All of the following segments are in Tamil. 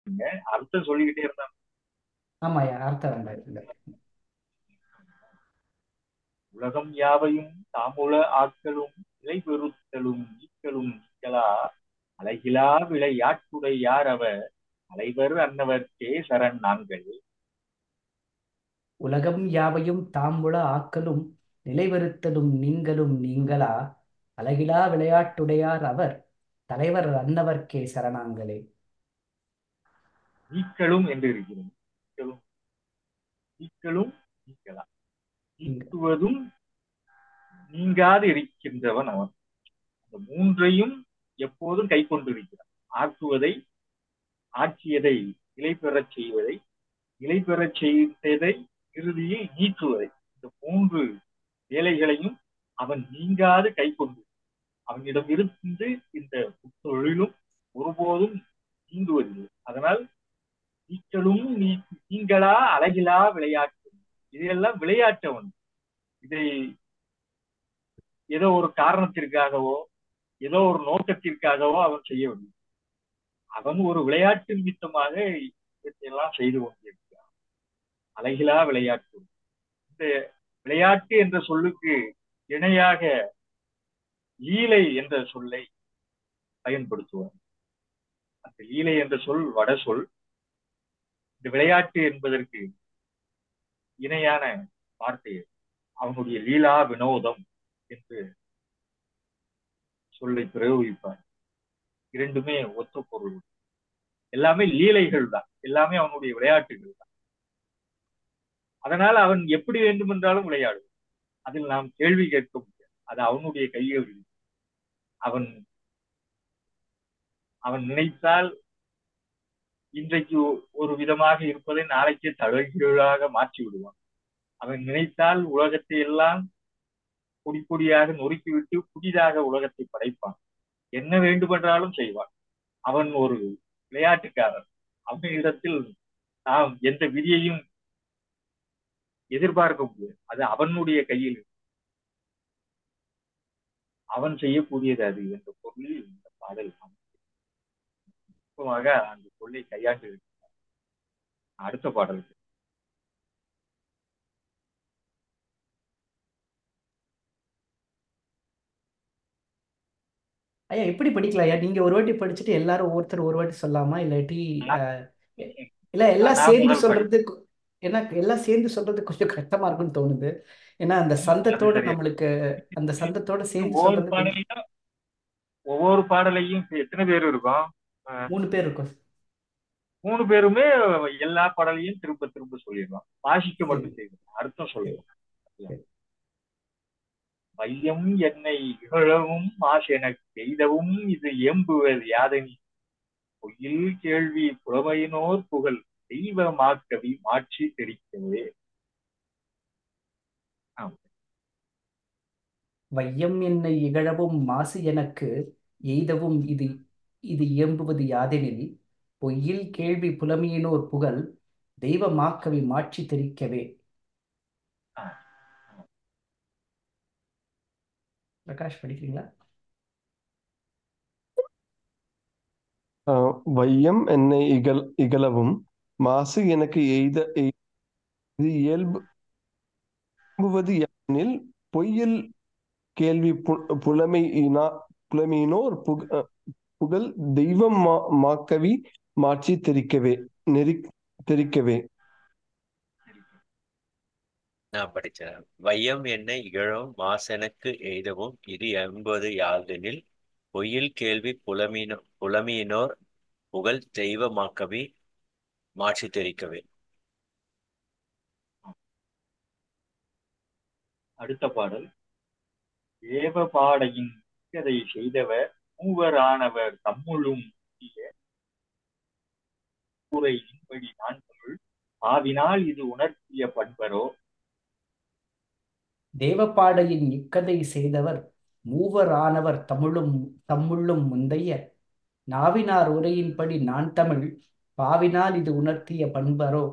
அர்த்தம் சொல்லிக்கிட்டே இருந்தா ஆமாய்யா அர்த்தம் வேண்டாம் இல்லை உலகம் யாவையும் தாமுல ஆக்கலும் நிலை பெறுத்தலும் நீக்கலும் நீக்கலா அழகிலா விளையாட்டுடை யார் அவர் அலைவர் அன்னவர்க்கே சரண் நாங்கள் உலகம் யாவையும் தாம்புல ஆக்கலும் நிலைவருத்தலும் நீங்களும் நீங்களா அழகிலா விளையாட்டுடையார் அவர் தலைவர் அன்னவர்க்கே சரணாங்களே நீக்கலும் என்று இருக்கிறது நீக்கலும் நீக்கலும் நீக்கலா நீக்குவதும் நீங்காது இருக்கின்றவன் அவன் அந்த மூன்றையும் எப்போதும் கை கொண்டிருக்கிறான் ஆக்குவதை ஆக்கியதை நிலை பெறச் செய்வதை நிலை பெறச் செய்ததை இறுதியில் நீக்குவதை இந்த மூன்று வேலைகளையும் அவன் நீங்காது கை கொண்டு அவனிடம் இருந்து இந்த தொழிலும் ஒருபோதும் நீங்குவதில்லை அதனால் நீங்களும் நீ நீங்களா அழகிலா விளையாட்டு இதெல்லாம் விளையாட்டவன் இதை ஏதோ ஒரு காரணத்திற்காகவோ ஏதோ ஒரு நோக்கத்திற்காகவோ அவன் செய்யவில்லை அவன் ஒரு விளையாட்டு நிமித்தமாக இவற்றையெல்லாம் செய்து கொண்டிருக்கிறான் அழகிலா விளையாட்டு இந்த விளையாட்டு என்ற சொல்லுக்கு இணையாக லீலை என்ற சொல்லை பயன்படுத்துவார் அந்த லீலை என்ற சொல் வட சொல் இந்த விளையாட்டு என்பதற்கு இணையான வார்த்தை அவனுடைய லீலா வினோதம் என்று சொல்லை பிரயோகிப்பார் இரண்டுமே ஒத்த பொருள் எல்லாமே லீலைகள் தான் எல்லாமே அவனுடைய விளையாட்டுகள் தான் அதனால் அவன் எப்படி வேண்டுமென்றாலும் விளையாடுவான் அதில் நாம் கேள்வி கேட்க முடியாது அது அவனுடைய கையில் அவன் அவன் நினைத்தால் இன்றைக்கு ஒரு விதமாக இருப்பதை நாளைக்கே தலைகீழாக மாற்றி விடுவான் அவன் நினைத்தால் உலகத்தை எல்லாம் பொடி பொடியாக நொறுக்கிவிட்டு புதிதாக உலகத்தை படைப்பான் என்ன வேண்டுமென்றாலும் செய்வான் அவன் ஒரு விளையாட்டுக்காரன் அவனிடத்தில் நாம் எந்த விதியையும் எதிர்பார்க்க முடியாது அது அவனுடைய கையில் அவன் செய்யக்கூடியது அது என்ற பொருளில் இந்த பாடல் நுட்பமாக அந்த சொல்லை கையாண்டு இருக்கிறார் அடுத்த பாடலுக்கு ஐயா எப்படி படிக்கலாம் ஐயா நீங்க ஒரு வாட்டி படிச்சுட்டு எல்லாரும் ஒவ்வொருத்தர் ஒரு வாட்டி சொல்லாமா இல்லாட்டி அஹ், இல்ல எல்லாம் நான் சேர்ந்து முதல் படி சொல்றது கொ- எனக்கு எல்லாம் சேர்ந்து சொல்றது கொஞ்சம் கஷ்டமா இருக்கும்னு தோணுது ஏன்னா அந்த அது சந்தத்தோட சரி நம்மளுக்கு அந்த சந்தத்தோட சேர்ந்து ஒவ்வொரு சொல்றது கொஞ்சம் பாடலையும் ஒவ்வொரு பாடலையும் இப்ப எத்தனை பேர் இருக்கும் அஹ் மூணு பேர் இருக்கும் மூணு பேருமே எல்லா பாடலையும் திரும்ப திரும்ப சொல்லிடுவான் வாசிக்க சரி மட்டும் செய்வோம் அர்த்தம் சரி சொல்லுவோம் சரி மையம் என்னை இகழவும் ஆசெனக் செய்தவும் இது எம்புவது யாதனி பொய்யில் கேள்வி புலமையினோர் புகழ் தெய்வ மாக்கவி மாட்சி தெரிக்கவே ஆம். வையம் என்னை இகழவும் மாசு எனக்கு எய்தவும் இது இது இயம்புவது யாதெனில் பொய்யில் கேள்வி புலமையினோர் புகழ் தெய்வ மாக்கவி மாட்சி தெரிக்கவே ஆ. பிரகாஷ் படிக்கிறீங்களா ஆஹ் வையம் என்னை இகழ் இகழவும் மாசு எனக்கு எய்த எய்- இது இயல்புவது யாதெனில் பொய்யில் கேள்வி பு- புலமையினா புலமையினோர் புக அஹ் புகழ் தெய்வம் மா மாக்கவி மாட்சி தெரிக்கவே நெறி தெரிக்கவே நான் படிச்சேன் வையம் என்னை இகழும் மாசெனக்கு எய்தவும் இது எண்பது யாதெனில் பொய்யில் கேள்வி புலமினோ புலமியினோர் புகழ் தெய்வமாக்கவி மாட்சி தெரிக்கவே அடுத்த பாடல் ஏவ பாடையின் கதை செய்தவர் மூவரானவர் தம்முளும் கூரையின்படி நான் தமிழ் ஆவினால் இது உணர்த்திய பண்பரோ தேவபாடையின் இக்கதை செய்தவர் மூவர் ஆனவர் தமிழும் தம்முள்ளும் முந்தைய நாவினார் உரையின்படி நான் தமிழ் பாவினால் இது உணர்த்திய பண்பரோ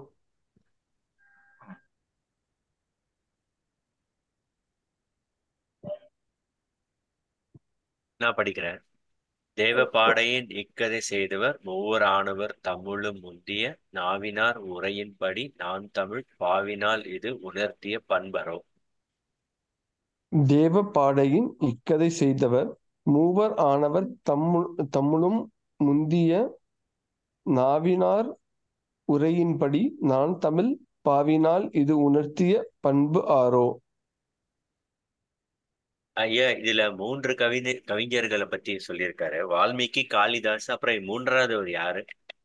நான் படிக்கிறேன் தேவபாடையின் இக்கதை செய்தவர் மூவரானவர் தமிழும் முந்திய நாவினார் உரையின்படி நான் தமிழ் பாவினால் இது உணர்த்திய பண்பரோ தேவ பாடையின் இக்கதை செய்தவர் மூவர் ஆனவர் தம்முள் தம்முளும் முந்திய நாவினார் உரையின்படி நான் தமிழ் பாவினால் இது உணர்த்திய பண்பு ஆரோ ஐயா இதுல மூன்று கவிதை கவிஞர்களை பத்தி சொல்லியிருக்காரு வால்மீகி காளிதாஸ் அப்புறம் மூன்றாவது ஒரு யாரு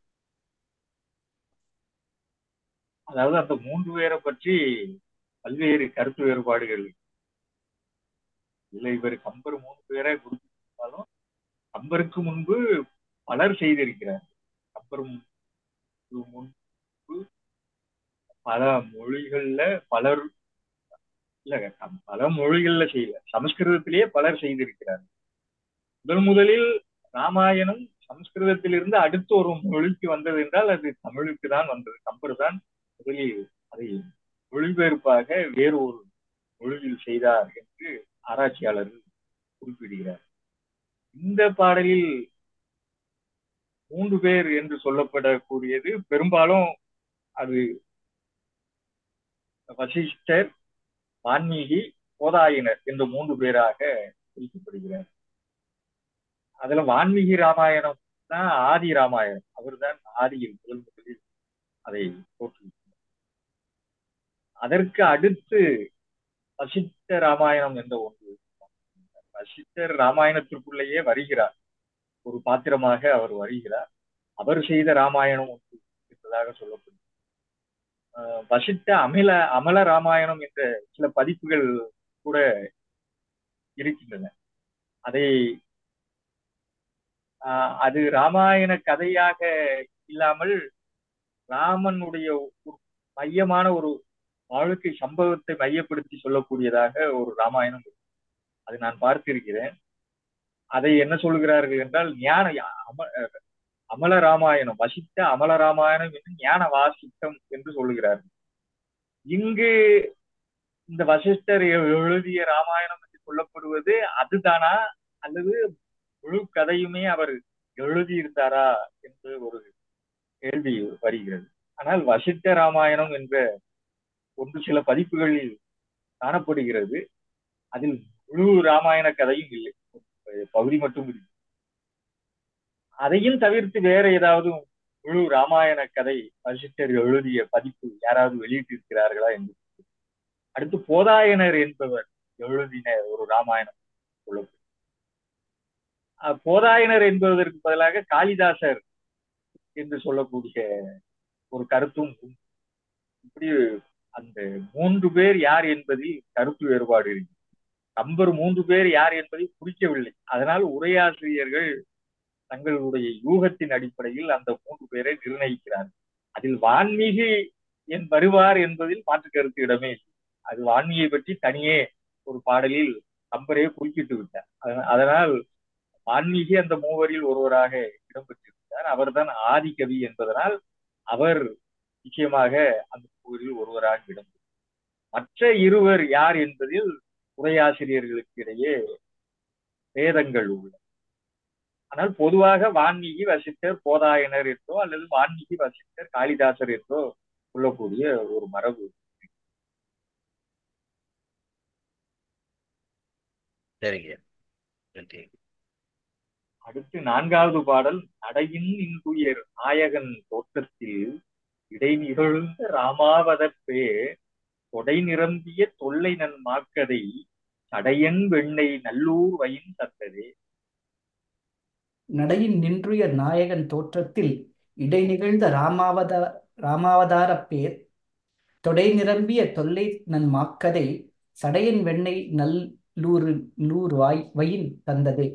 அதாவது அந்த மூன்று பேரை பற்றி பல்வேறு கருத்து வேறுபாடுகள் இல்லை இவர் கம்பர் மூன்று பேரை குறிப்பிட்டாலும் கம்பருக்கு முன்பு பலர் செய்திருக்கிறார் கம்பர் முன்பு பல மொழிகள்ல பலர் இல்ல பல மொழிகள்ல செய்யல சமஸ்கிருதத்திலேயே பலர் செய்திருக்கிறார் முதல் முதலில் ராமாயணம் சமஸ்கிருதத்திலிருந்து அடுத்த ஒரு மொழிக்கு வந்தது என்றால் அது தமிழுக்கு தான் வந்தது கம்பர் தான் முதலில் அதை மொழிபெயர்ப்பாக வேறு ஒரு மொழியில் செய்தார் என்று ஆராய்ச்சியாளர்கள் குறிப்பிடுகிறார் இந்த பாடலில் மூன்று பேர் என்று சொல்லப்படக்கூடியது பெரும்பாலும் அது வசிஷ்டர் வான்மீகி கோதாயினர் என்ற மூன்று பேராக பிரிக்கப்படுகிறார் அதுல வான்மீகி ராமாயணம் தான் ஆதி ராமாயணம் அவர் தான் ஆதியில் முதல் முதலில் அதை தோற்றுவித்தார் அதற்கு அடுத்து வசிஷ்ட ராமாயணம் என்ற ஒன்று வசிஷ்டர் ராமாயணத்திற்குள்ளேயே வருகிறார் ஒரு பாத்திரமாக அவர் வருகிறார் அவர் செய்த ராமாயணம் ஒன்று என்பதாக சொல்லப்படுகிறது வசிட்ட அமில அமல ராமாயணம் என்ற சில பதிப்புகள் கூட இருக்கின்றன அதை அது ராமாயண கதையாக இல்லாமல் ராமனுடைய மையமான ஒரு வாழ்க்கை சம்பவத்தை மையப்படுத்தி சொல்லக்கூடியதாக ஒரு ராமாயணம் அது நான் பார்த்திருக்கிறேன் அதை என்ன சொல்கிறார்கள் என்றால் ஞான அமல ராமாயணம் வசித்த அமல ராமாயணம் என்று ஞான வாசித்தம் என்று சொல்லுகிறார்கள் இங்கு இந்த வசிஷ்டர் எழுதிய ராமாயணம் என்று சொல்லப்படுவது அதுதானா அல்லது முழு கதையுமே அவர் எழுதியிருந்தாரா என்று ஒரு கேள்வி வருகிறது ஆனால் வசிட்ட ராமாயணம் என்ற ஒன்று சில பதிப்புகளில் காணப்படுகிறது அதில் முழு ராமாயண கதையும் இல்லை பகுதி மட்டும் இல்லை அதையும் தவிர்த்து வேற ஏதாவது முழு ராமாயண கதை வசிஷ்டர் எழுதிய பதிப்பு யாராவது வெளியிட்டிருக்கிறார்களா என்று அடுத்து போதாயனர் என்பவர் எழுதின ஒரு ராமாயணம் சொல்லப்படும் போதாயனர் என்பதற்கு பதிலாக காளிதாசர் என்று சொல்லக்கூடிய ஒரு கருத்தும் இப்படி அந்த மூன்று பேர் யார் என்பதில் கருத்து வேறுபாடு இருக்கு கம்பர் மூன்று பேர் யார் என்பதை குறிக்கவில்லை அதனால் உரையாசிரியர்கள் தங்களுடைய யூகத்தின் அடிப்படையில் அந்த மூன்று பேரை நிர்ணயிக்கிறார்கள் அதில் வான்மீகி என் வருவார் என்பதில் மாற்று கருத்து இடமே இல்லை அது வான்மீகியை பற்றி தனியே ஒரு பாடலில் கம்பரே குறுக்கிட்டு விட்டார் அதனால் வான்மீகி அந்த மூவரில் ஒருவராக இடம்பெற்றிருந்தார் அவர்தான் ஆதிகவி என்பதனால் அவர் நிச்சயமாக அந்த மூவரில் ஒருவராக இடம்பெற்றார் மற்ற இருவர் யார் என்பதில் உரையாசிரியர்களுக்கு இடையே வேதங்கள் உள்ளன ஆனால் பொதுவாக வான்மீகி வசிட்டர் போதாயனர் என்றோ அல்லது வான்மீகி வசிட்டர் காளிதாசர் என்றோ சொல்லக்கூடிய ஒரு மரபு சரிங்க நன்றி அடுத்து நான்காவது பாடல் நடையின் இன்றுயர் நாயகன் தோற்றத்தில் இடை நிகழ்ந்த ராமாவதப்பே கொடை நிரம்பிய தொல்லை நன் மாக்கதை சடையன் வெண்ணை நல்லூர் வயின் தந்ததே நடையின் நின்றுய நாயகன் தோற்றத்தில் இடை நிகழ்ந்த ராமாவத ராமாவதார பேர் தொடை நிரம்பிய தொல்லை நன் மாக்கதை சடையன் வெண்ணை நல்லூர் நூறு வாய் வயின் தந்ததே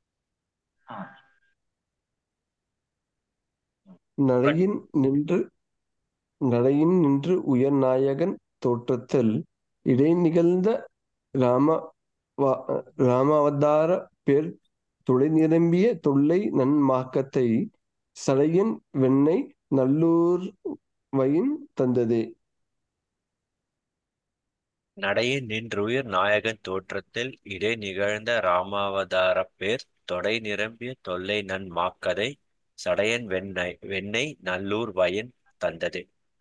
நடையின் நின்று நடையின் நின்று உயர் நாயகன் தோற்றத்தில் இடை நிகழ்ந்த ராம ராமாவதார பேர் துளை நிரம்பிய தொல்லை நன்மாக்கத்தை சடையன் வெண்ணை நல்லூர் வயின் தந்ததே நடையின் நின்றுயிர் நாயகன் தோற்றத்தில் இடை நிகழ்ந்த இராமாவதாரப் பேர் தொடை நிரம்பிய தொல்லை நன் மாக்கதை சடையன் வெண்ணெய் வெண்ணெய் நல்லூர் வயன் தந்தது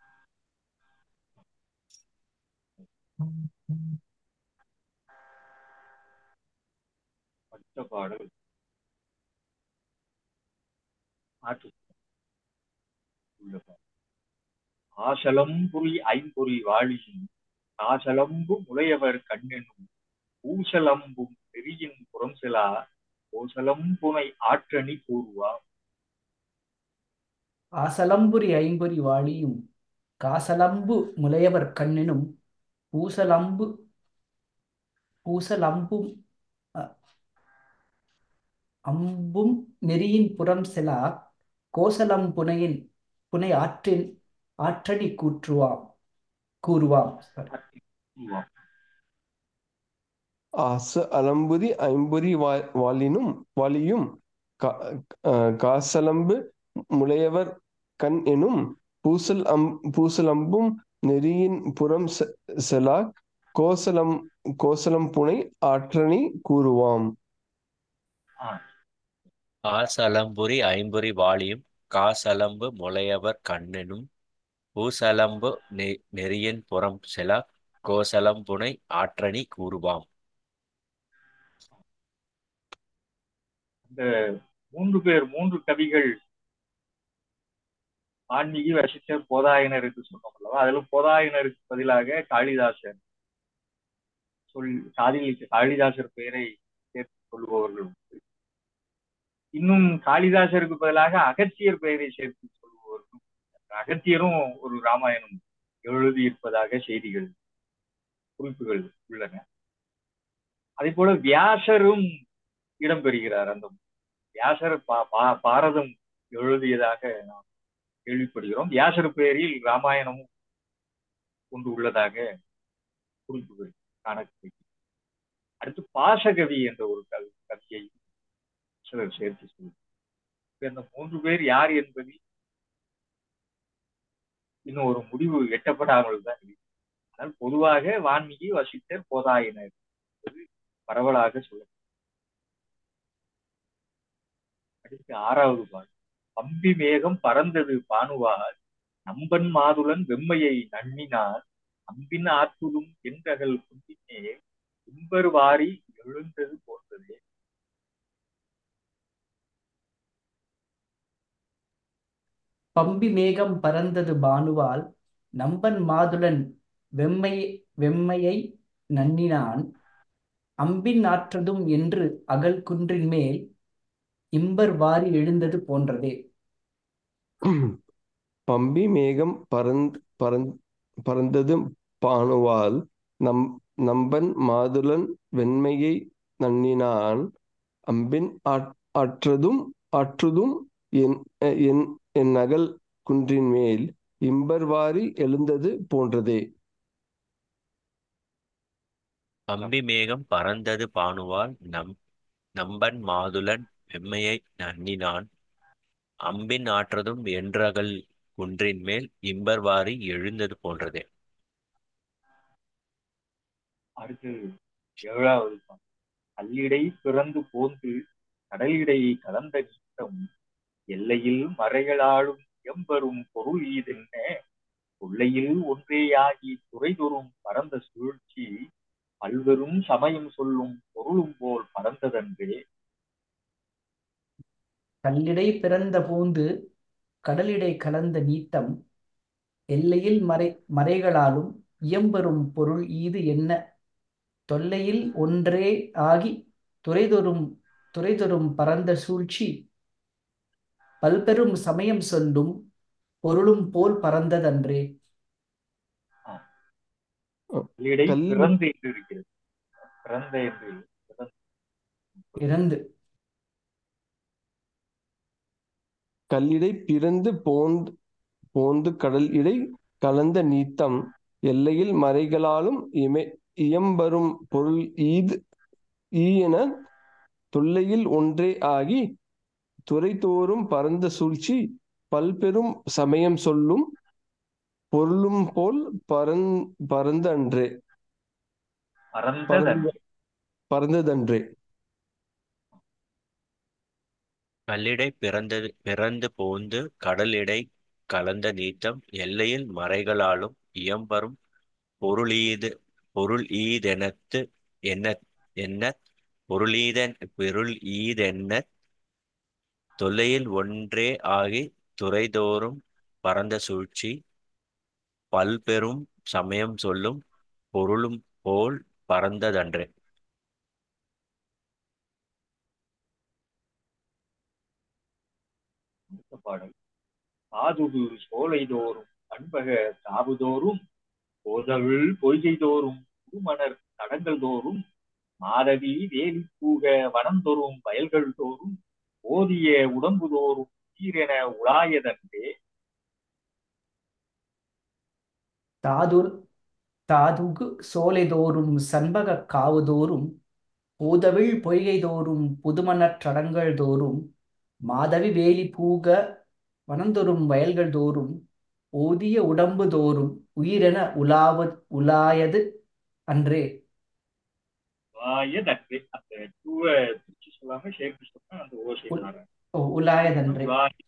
அடுத்த பாடல் ஆற்று உள்ள பாடல். ஆசலம்புரி ஐம்பொறி வாழியும் காசலம்பு முளையவர் கண்ணெனும் பூசலம்பும் பெரியின் புறம் செலா கோசலம்புனை ஆற்றணி கூறுவா ஆசலம்புரி ஐம்பொறி வாழியும் காசலம்பு முலையவர் கண்ணினும் பூசலம்பு பூசலம்பும் அ- அம்பும் நெறியின் புறம் செலா கோசலம் புனையின் புனை ஆற்றின் ஆற்றணி கூற்றுவாம் கூறுவாம் Sorry. ஆற்றி கூறுவாம் ஆச அலம்புதி ஐம்புரி வா- வாளினும் வாளியும் கா- அஹ் காசலம்பு முளையவர் கண் எனும் பூசல் அம் பூசலம்பும் நெறியின் புறம் செ- செலா கோசலம் கோசலம் புனை ஆற்றணி கூறுவாம் ஆசலம்புரி ஐம்புரி வாளியும் காசலம்பு முளையவர் கண்ணெனும் பூசலம்பு நெ- நெறியின் புறம் செல கோசலம்புனை ஆற்றணி கூறுவாம் இந்த மூன்று பேர் மூன்று கவிகள் ஆன்மீகி வசிஷ்டர் போதாயனருக்கு சொன்னோம் அல்லவா அதுல போதாயனருக்கு பதிலாக காளிதாசர் சொல் காதில் காளிதாசர் பெயரை சேர்த்து சொல்லுபவர்கள் உண்டு. இன்னும் காளிதாசருக்கு பதிலாக அகத்தியர் பெயரை சேர்த்து சொல்லுபவர்கள் உண்டு. அகத்தியரும் ஒரு ராமாயணம் எழுதியிருப்பதாக செய்திகள் குறிப்புகள் உள்ளன அதே போல வியாசரும் இடம்பெறுகிறார் அந்த வியாசர் பா- பா- பாரதம் எழுதியதாக நாம் கேள்விப்படுகிறோம் வியாசர் பெயரில் ராமாயணமும் கொண்டு உள்ளதாக குறிப்புகள் காண கிடைக்கிறது. அடுத்து பாசகவி என்ற ஒரு கவி கவியை சிலர் சேர்த்து சொல்லுவார் இந்த மூன்று பேர் யார் என்பதில் இன்னும் ஒரு முடிவு எட்டப்படாமல் தான் இருக்கு ஆனால் பொதுவாக வான்மீகி வசிஷ்டர் போதாயினர் என்பது பரவலாக சொல்ல அடுத்து ஆறாவது பாடல் பம்பி மேகம் பறந்தது பானுவார் நம்பன் மாதுளன் வெம்மையை நன்னினார் அம்பின் ஆற்றுதும் தென்றகல் குந்தினே இம்பர் வாரி எழுந்தது போன்றதே பம்பி மேகம் பறந்தது பானுவால் நம்பன் மாதுளன் வெம்மை வெம்மையை நன்னினான் அம்பின் ஆற்றதும் என்று அகல் குன்றின் மேல் இம்பர் வாரி எழுந்தது போன்றதே பம்பி மேகம் பறந் பறந் பறந்தது பானுவால் நம் நம்பன் மாதுளன் வெண்மையை நன்னினான் அம்பின் ஆற்- ஆற்றதும் ஆற்றுதும் என் என் என் நகல் குன்றின் மேல் இம்பர் வாரி எழுந்தது போன்றதே அம்பி மேகம் பறந்தது பானுவால் நம் நம்பன் மாதுளன் வெம்மையை நன்னினான் அம்பின் ஆற்றதும் என்றகல் குன்றின் மேல் இம்பர் வாரி எழுந்தது போன்றதே அடுத்து ஏழாவது பாடல் கல்லிடை பிறந்து போந்து கடலிடை கலந்த நீட்டம் எல்லையில் மறைகளாலும் எம்பரும் பொருள் ஈதென்ன கொள்ளையில் ஒன்றேயாகி துறைதொறும் பரந்த சூழ்ச்சி பல்வெறும் சமயம் சொல்லும் பொருளும் போல் பறந்ததன்றே கல்லிடை பிறந்த பூந்து கடலிடை கலந்த நீட்டம் எல்லையில் மறை மறைகளாலும் இயம்பெறும் பொருள் ஈது என்ன தொல்லையில் ஒன்றே ஆகி துறைதொறும் துறைதொறும் பரந்த சூழ்ச்சி பல்பெரும் சமயம் சொல்லும் பொருளும் போல் பறந்ததன்றே கல்லிடை கல்- பிறந்து என்று இருக்கிறது பிறந்த என்று இல்லை. பிறந்து. இறந்து கல்லிடை பிறந்து போந்து போந்து கடல் இடை கலந்த நீத்தம் எல்லையில் மறைகளாலும் இமை இயம்பரும் பொருள் ஈது ஈயென தொல்லையில் ஒன்றே ஆகி துறைதோறும் பரந்த சூழ்ச்சி பல்பெரும் சமயம் சொல்லும் பொருளும் போல் பரந் பரந்த அன்றே பரந்ததன் பரந்த பரந்ததன்றே கல்லிடை பிறந்தது பிறந்து போந்து கடலிடை கலந்த நீத்தம் எல்லையில் மறைகளாலும் இயம்பரும் பொருளீது பொருள் ஈதெனத்து என்ன என்ன பொருளீதன் பொருள் ஈதென்ன தொல்லையில் ஒன்றே ஆகி துறைதோறும் பரந்த சூழ்ச்சி பல்பெரும் சமயம் சொல்லும் பொருளும் போல் பரந்ததன்றே அடுத்த பாடல் சாதுகு சோலைதோறும் பண்பக தாவுதோறும் போதவிழ் பொய்கைதோறும் புதுமணர் தடங்கள் தோறும் மாதவி வேலி பூக வனந்தோறும் வயல்கள் தோறும் ஓதிய உடம்பு தோறும் ஈரென உலாயதன்றே தாதுர் தாதுகு சோலைதோறும் சண்பக காவுதோறும் பூதவிழ் பொய்கைதோறும் புதுமணற் சடங்கள் தோறும் மாதவி வேலி பூக வனந்தொறும் வயல்கள் தோறும் ஓதிய உடம்பு தோறும் உயிரென உலாவ உலாயது அன்றே உலாயதன்றே அந்த டூவ பிரிச்சு சொல்லாம சேர்த்து சொன்னா அந்த ஓசை உல்- மாறாது. ஓ, உலாயதன்றே உலாய-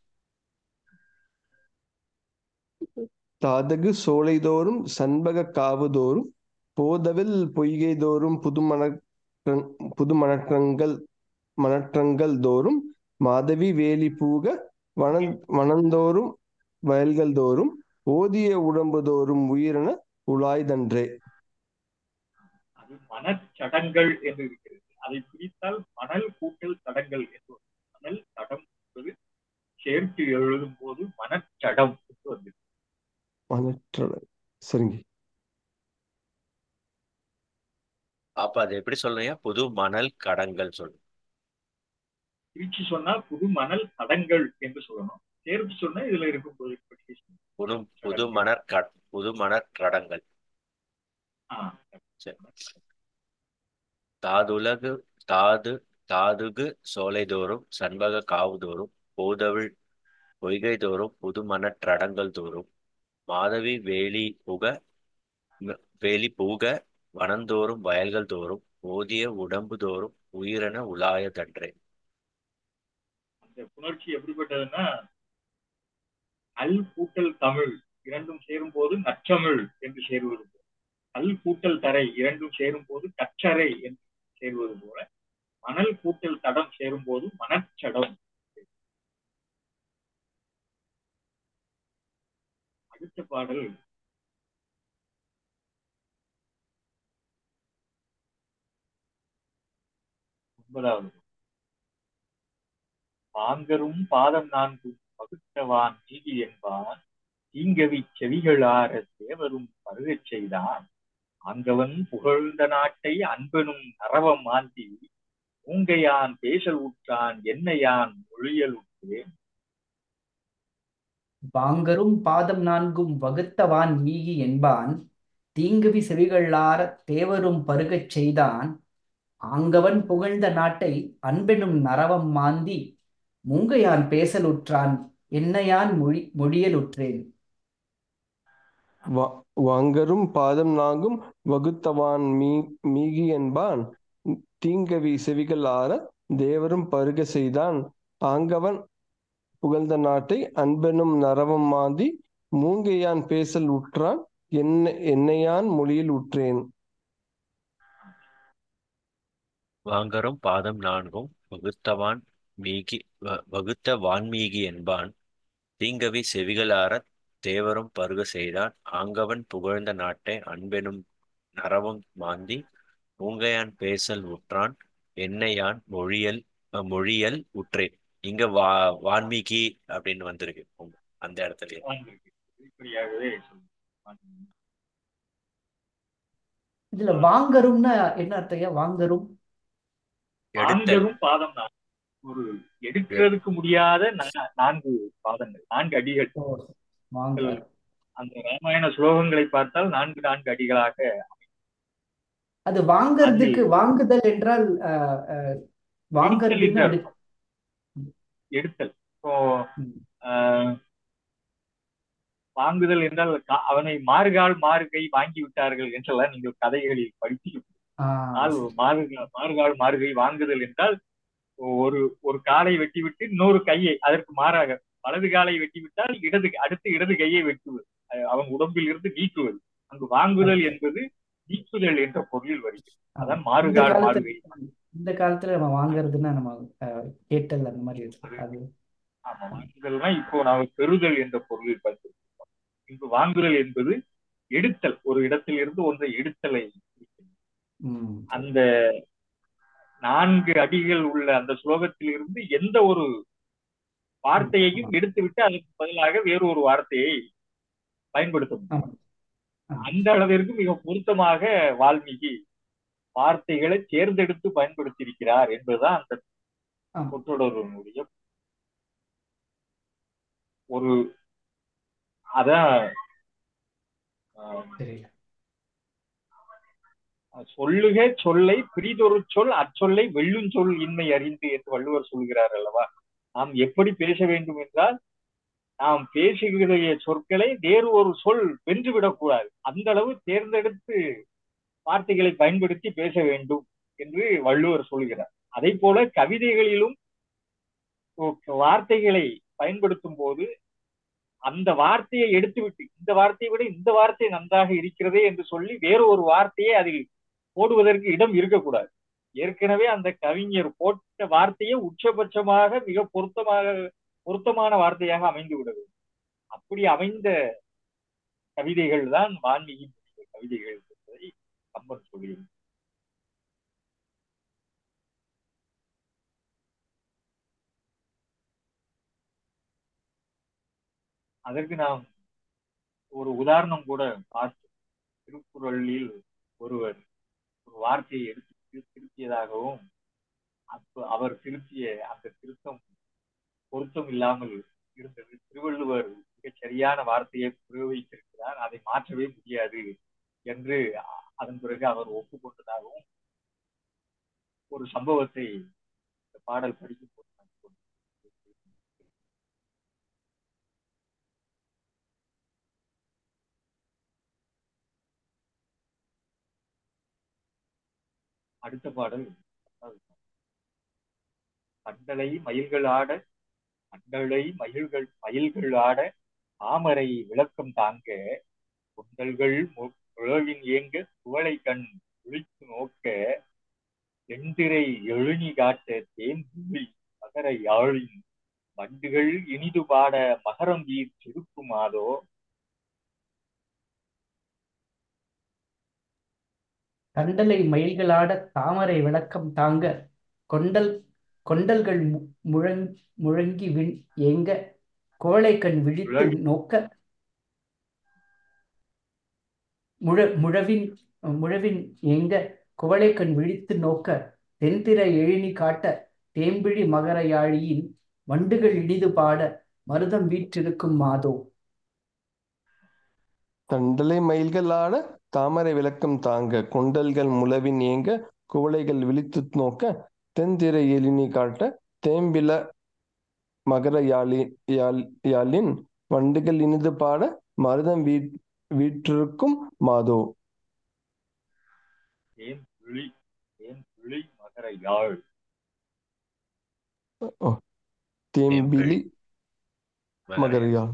தாதகு சோலைதோறும் சண்பக காவுதோறும் போதவில் பொய்கை தோறும் புதுமணற்றங் புதுமணற்றங்கள் மணற்றங்கள் தோறும் மாதவி வேலி பூக வனந் வனந்தோறும் வயல்கள் தோறும் ஓதிய உடம்பு தோறும் உயிரென உலாய்தன்றே அது மணச்சடங்கள் என்று இருக்கிறது அதை பிரித்தால் மணல் கூட்டல் தடங்கள் என்று வரும். மணல் தடம் என்பது சேர்த்து எழுதும் போது மணச்சடம் என்று வந்து மணற்ற சரிங்க அப்ப அது எப்படி சொல்றீங்க புது மணல் கடங்கள் சொல்லு பிரிச்சு சொன்னா புது மணல் தடங்கள் என்று சொல்லணும் சேர்த்து சொன்னா இதுல இருக்கும் போது பற்றி சொல்லணும். புது புது மணற் க புது மணற் கடங்கள் ஆ, சரி. தாதுலகு தாது தாதுகு சோலைதோறும் சண்பக காவுதோறும் போதவிழ் பொய்கை தோறும் புதுமணற் றடங்கள் தோறும் மாதவி வேலி புக ம- வேலி பூக வனந்தோறும் வயல்கள் தோறும் ஓதிய உடம்பு தோறும் உயிரென உலாயதன்றே அந்த புணர்ச்சி எப்படிப்பட்டதுன்னா அல் கூட்டல் தமிழ் இரண்டும் சேரும் போது நற்றமிழ் என்று சேருவது போல அல் கூட்டல் தரை இரண்டும் சேரும் போது கற்றரை என்று சேருவது போல மணல் கூட்டல் தடம் சேரும் போது மணச்சடம் அடுத்த பாடல் ஒன்பதாவது பாங்கரும் பாதம் நான்கும் பகுத்தவான் நீதி என்பான் தீங்கவி செவிகளார தேவரும் பருகச் செய்தான் ஆங்கவன் புகழ்ந்த நாட்டை அன்பனும் நரவம் மாந்தி ஊங்கையான் பேசல் உற்றான் என்னையான் மொழியல் உற்றேன் பாங்கரும் பாதம் நான்கும் வகுத்தவான் மீகி என்பான் தீங்குவி செவிகளார தேவரும் பருகச் செய்தான் ஆங்கவன் புகழ்ந்த நாட்டை அன்பெனும் நரவம் மாந்தி மூங்கையான் பேசலுற்றான் என்னையான் மொழி மொழியலுற்றேன் வா- வாங்கரும் பாதம் நாங்கும் வகுத்தவான் மீ மீகி என்பான் தீங்கவி செவிகள் ஆற தேவரும் பருக செய்தான் ஆங்கவன் புகழ்ந்த நாட்டை அன்பெனும் நரவம் மாந்தி மூங்கையான் பேசல் உற்றான் என்ன என்னையான் மொழியில் உற்றேன் வாங்கரும் பாதம் நான்கும் வகுத்தவான் மீகி வ- வகுத்த வான்மீகி என்பான் தீங்கவி செவிகளாரத் தேவரும் பருக செய்தான் ஆங்கவன் புகழ்ந்த நாட்டை அன்பெனும் நரவும் மாந்தி ஊங்கையான் பேசல் உற்றான் என்னையான் மொழியல் அஹ், மொழியல் உற்றேன் இங்க வா வான்மீகி அப்படின்னு வந்திருக்கு அந்த இடத்துல வந்திருக்கு. இப்படியாகவே சொல்லுங்க இதுல வாங்கரும்னா என்ன அர்த்தம் வாங்கரும் எடுத்தல் ஆண்களும் பாதம் தான் ஒரு எடுக்கிறதுக்கு முடியாத நா- நான்கு பாதங்கள் நான்கு அடிகள் ஓ, வாங்க அந்த ராமாயண ஸ்லோகங்களை பார்த்தால் நான்கு நான்கு அடிகளாக அது வாங்கறதுக்கு வாங்குதல் என்றால் அஹ், அஹ், வாங்கறதுன்னா எடுத்தல் அது எடுத்தல் இப்போ ம். ஆஹ், வாங்குதல் என்றால் கா- அவனை மாறுகால் மாறுகை வாங்கி விட்டார்கள் என்றெல்லாம் நீங்கள் கதைகளில் படித்து ஆஹ் நாள் மாறுகா மாறுகால் மாறுகை வாங்குதல் என்றால் ஒரு ஒரு காலை வெட்டிவிட்டு இன்னொரு கையை அதற்கு மாறாக வலது காலை வெட்டிவிட்டால் இடது அடுத்து இடது கையை வெட்டுவது அஹ் அவன் உடம்பில் இருந்து நீக்குவது அங்கு வாங்குதல் என்பது நீக்குதல் என்ற பொருளில் வருகிறது அதான் இந்த மாறுகால் காலத்துல மாறுகை இந்த காலத்துல நம்ம வாங்குறதுன்னா நம்ம அஹ், கேட்டல் அந்த மாதிரி இருக்கு அது ஆமா வாங்குதல்னா இப்போ நாம பெறுதல் என்ற பொருளில் பயன்படுத்துகிறோம் இங்கு வாங்குதல் என்பது எடுத்தல் ஒரு இடத்தில் இருந்து ஒன்றை எடுத்தலை குறிக்கிறது. ம் அந்த நான்கு அடிகள் உள்ள அந்த ஸ்லோகத்தில் இருந்து எந்த ஒரு வார்த்தையையும் எடுத்துவிட்டு அதற்கு பதிலாக வேறு ஒரு வார்த்தையை பயன்படுத்த முடியும் ஆமா ஆமா அந்த அளவிற்கு மிக பொருத்தமாக வால்மீகி வார்த்தைகளை தேர்ந்தெடுத்து பயன்படுத்தியிருக்கிறார் என்பதுதான் அந்த ஆமா சொற்றொடருடைய ஒரு அதான் ஆஹ், தெரியல சொல்லுக சொல்லை பிரிதொரு சொல் அச்சொல்லை வெல்லுஞ் சொல் இன்மை அறிந்து என்று வள்ளுவர் சொல்கிறார் அல்லவா நாம் எப்படி பேச வேண்டும் என்றால் நாம் பேசுகிற சொற்களை வேறு ஒரு சொல் வென்றுவிடக் கூடாது அந்த அளவு தேர்ந்தெடுத்து வார்த்தைகளை பயன்படுத்தி பேச வேண்டும் என்று வள்ளுவர் சொல்கிறார் அதே போல கவிதைகளிலும் வார்த்தைகளை பயன்படுத்தும் போது அந்த வார்த்தையை எடுத்துவிட்டு இந்த வார்த்தையை விட இந்த வார்த்தை நன்றாக இருக்கிறதே என்று சொல்லி வேறு ஒரு வார்த்தையை அதில் போடுவதற்கு இடம் இருக்கக்கூடாது ஏற்கனவே அந்த கவிஞர் போட்ட வார்த்தையை உச்சபட்சமாக மிக பொருத்தமாக பொருத்தமான வார்த்தையாக அமைந்து விட வேண்டும் அப்படி அமைந்த கவிதைகள் தான் வான்மீகியின் கவிதைகள் என்பதை கம்பன் சொல்லுகிறது அதற்கு நாம் ஒரு உதாரணம் கூட பார்த்தோம் திருக்குறளில் ஒருவர் ஒரு வார்த்தையை எடுத்து திரு- திருத்தியதாகவும் அப்ப அவர் திருத்திய அந்த திருத்தம் பொருத்தம் இல்லாமல் இருந்தது திருவள்ளுவர் மிகச் சரியான வார்த்தையை பிரயோகித்திருக்கிறார் அதை மாற்றவே முடியாது என்று அ- அதன் பிறகு அவர் ஒப்புக்கொண்டதாகவும் ஒரு சம்பவத்தை இந்த பாடல் படிக்கும் போது நான் சொன்னேன். அடுத்த பாடல் கண்டலை மயில்கள் ஆட கண்டலை மயில்கள் மயில்கள் ஆட தாமரை விளக்கம் தாங்க குண்டல்கள் மு- உழவின் ஏங்க குவளை கண் விழித்து நோக்க செந்திரை எழுநி காட்ட தேம்புலி மகர யாழின் வண்டுகள் இனிது பாட மகரம் வீர் திருக்குமாதோ கண்டலை மயில்களாட தாமரை விளக்கம் தாங்க கொண்டல் கொண்டல்கள் மு- முழங் முழங்கி விண் ஏங்க கோழைக்கண் விழித்து உழவி- நோக்க முழ முழவின் முழவின் ஏங்க குவளைக்கண் விழித்து நோக்க தென்திரை எழினி காட்ட தேம்பிழி மகர யாழியின் வண்டுகள் இனிது பாட மருதம் வீற்றிருக்கும் மாதோ தண்டலை மயில்கள் ஆட தாமரை விளக்கம் தாங்க கொண்டல்கள் முழவின் ஏங்க குவளைகள் விழித்து நோக்க தென்திரை எழினி காட்ட தேம்பில மகர யாழி யாழ் யாழின் வண்டுகள் இனிது பாட மருதம் வீட் வீற்றிருக்கும் மாதோ தேன் விழி தேன் விழி மகர யாழ் ஓ, தேம்பிலி மகர யாழ்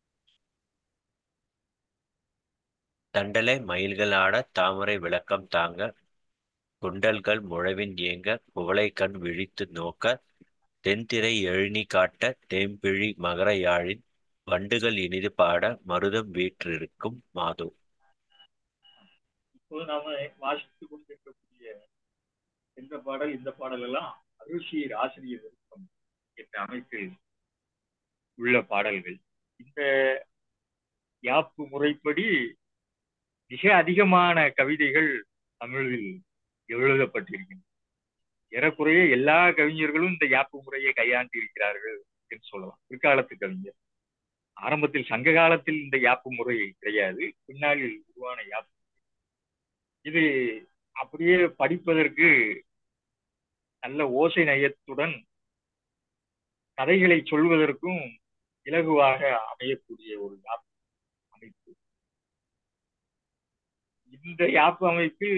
தண்டலை மயில்கள் ஆட தாமரை விளக்கம் தாங்க குண்டல்கள் முழவின் ஏங்க குவளைக்கண் விழித்து நோக்க தென்திரை எழினி காட்ட தேம்பிழி மகர யாழின் வண்டுகள் இனிது பாட மருதம் வீற்றிருக்கும் மாதோ இப்போது நாம வாசித்துக் கொண்டிருக்கக்கூடிய இந்த பாடல் இந்த பாடல் எல்லாம் அருஷீர் ஆசிரியர் விருப்பம் என்ற அமைப்பில் உள்ள பாடல்கள் இந்த யாப்பு முறைப்படி மிக அதிகமான கவிதைகள் தமிழில் எழுதப்பட்டிருக்கின்றன ஏறக்குறைய எல்லா கவிஞர்களும் இந்த யாப்பு முறையை கையாண்டு இருக்கிறார்கள் என்று சொல்லலாம் பிற்காலத்து கவிஞர் ஆரம்பத்தில் சங்க காலத்தில் இந்த யாப்பு முறை கிடையாது பின்னாளில் உருவான யாப்பு இது அப்படியே படிப்பதற்கு நல்ல ஓசை நயத்துடன் கதைகளை சொல்வதற்கும் இலகுவாக அமையக்கூடிய ஒரு யாப்பு அமைப்பு இந்த யாப்பு அமைப்பு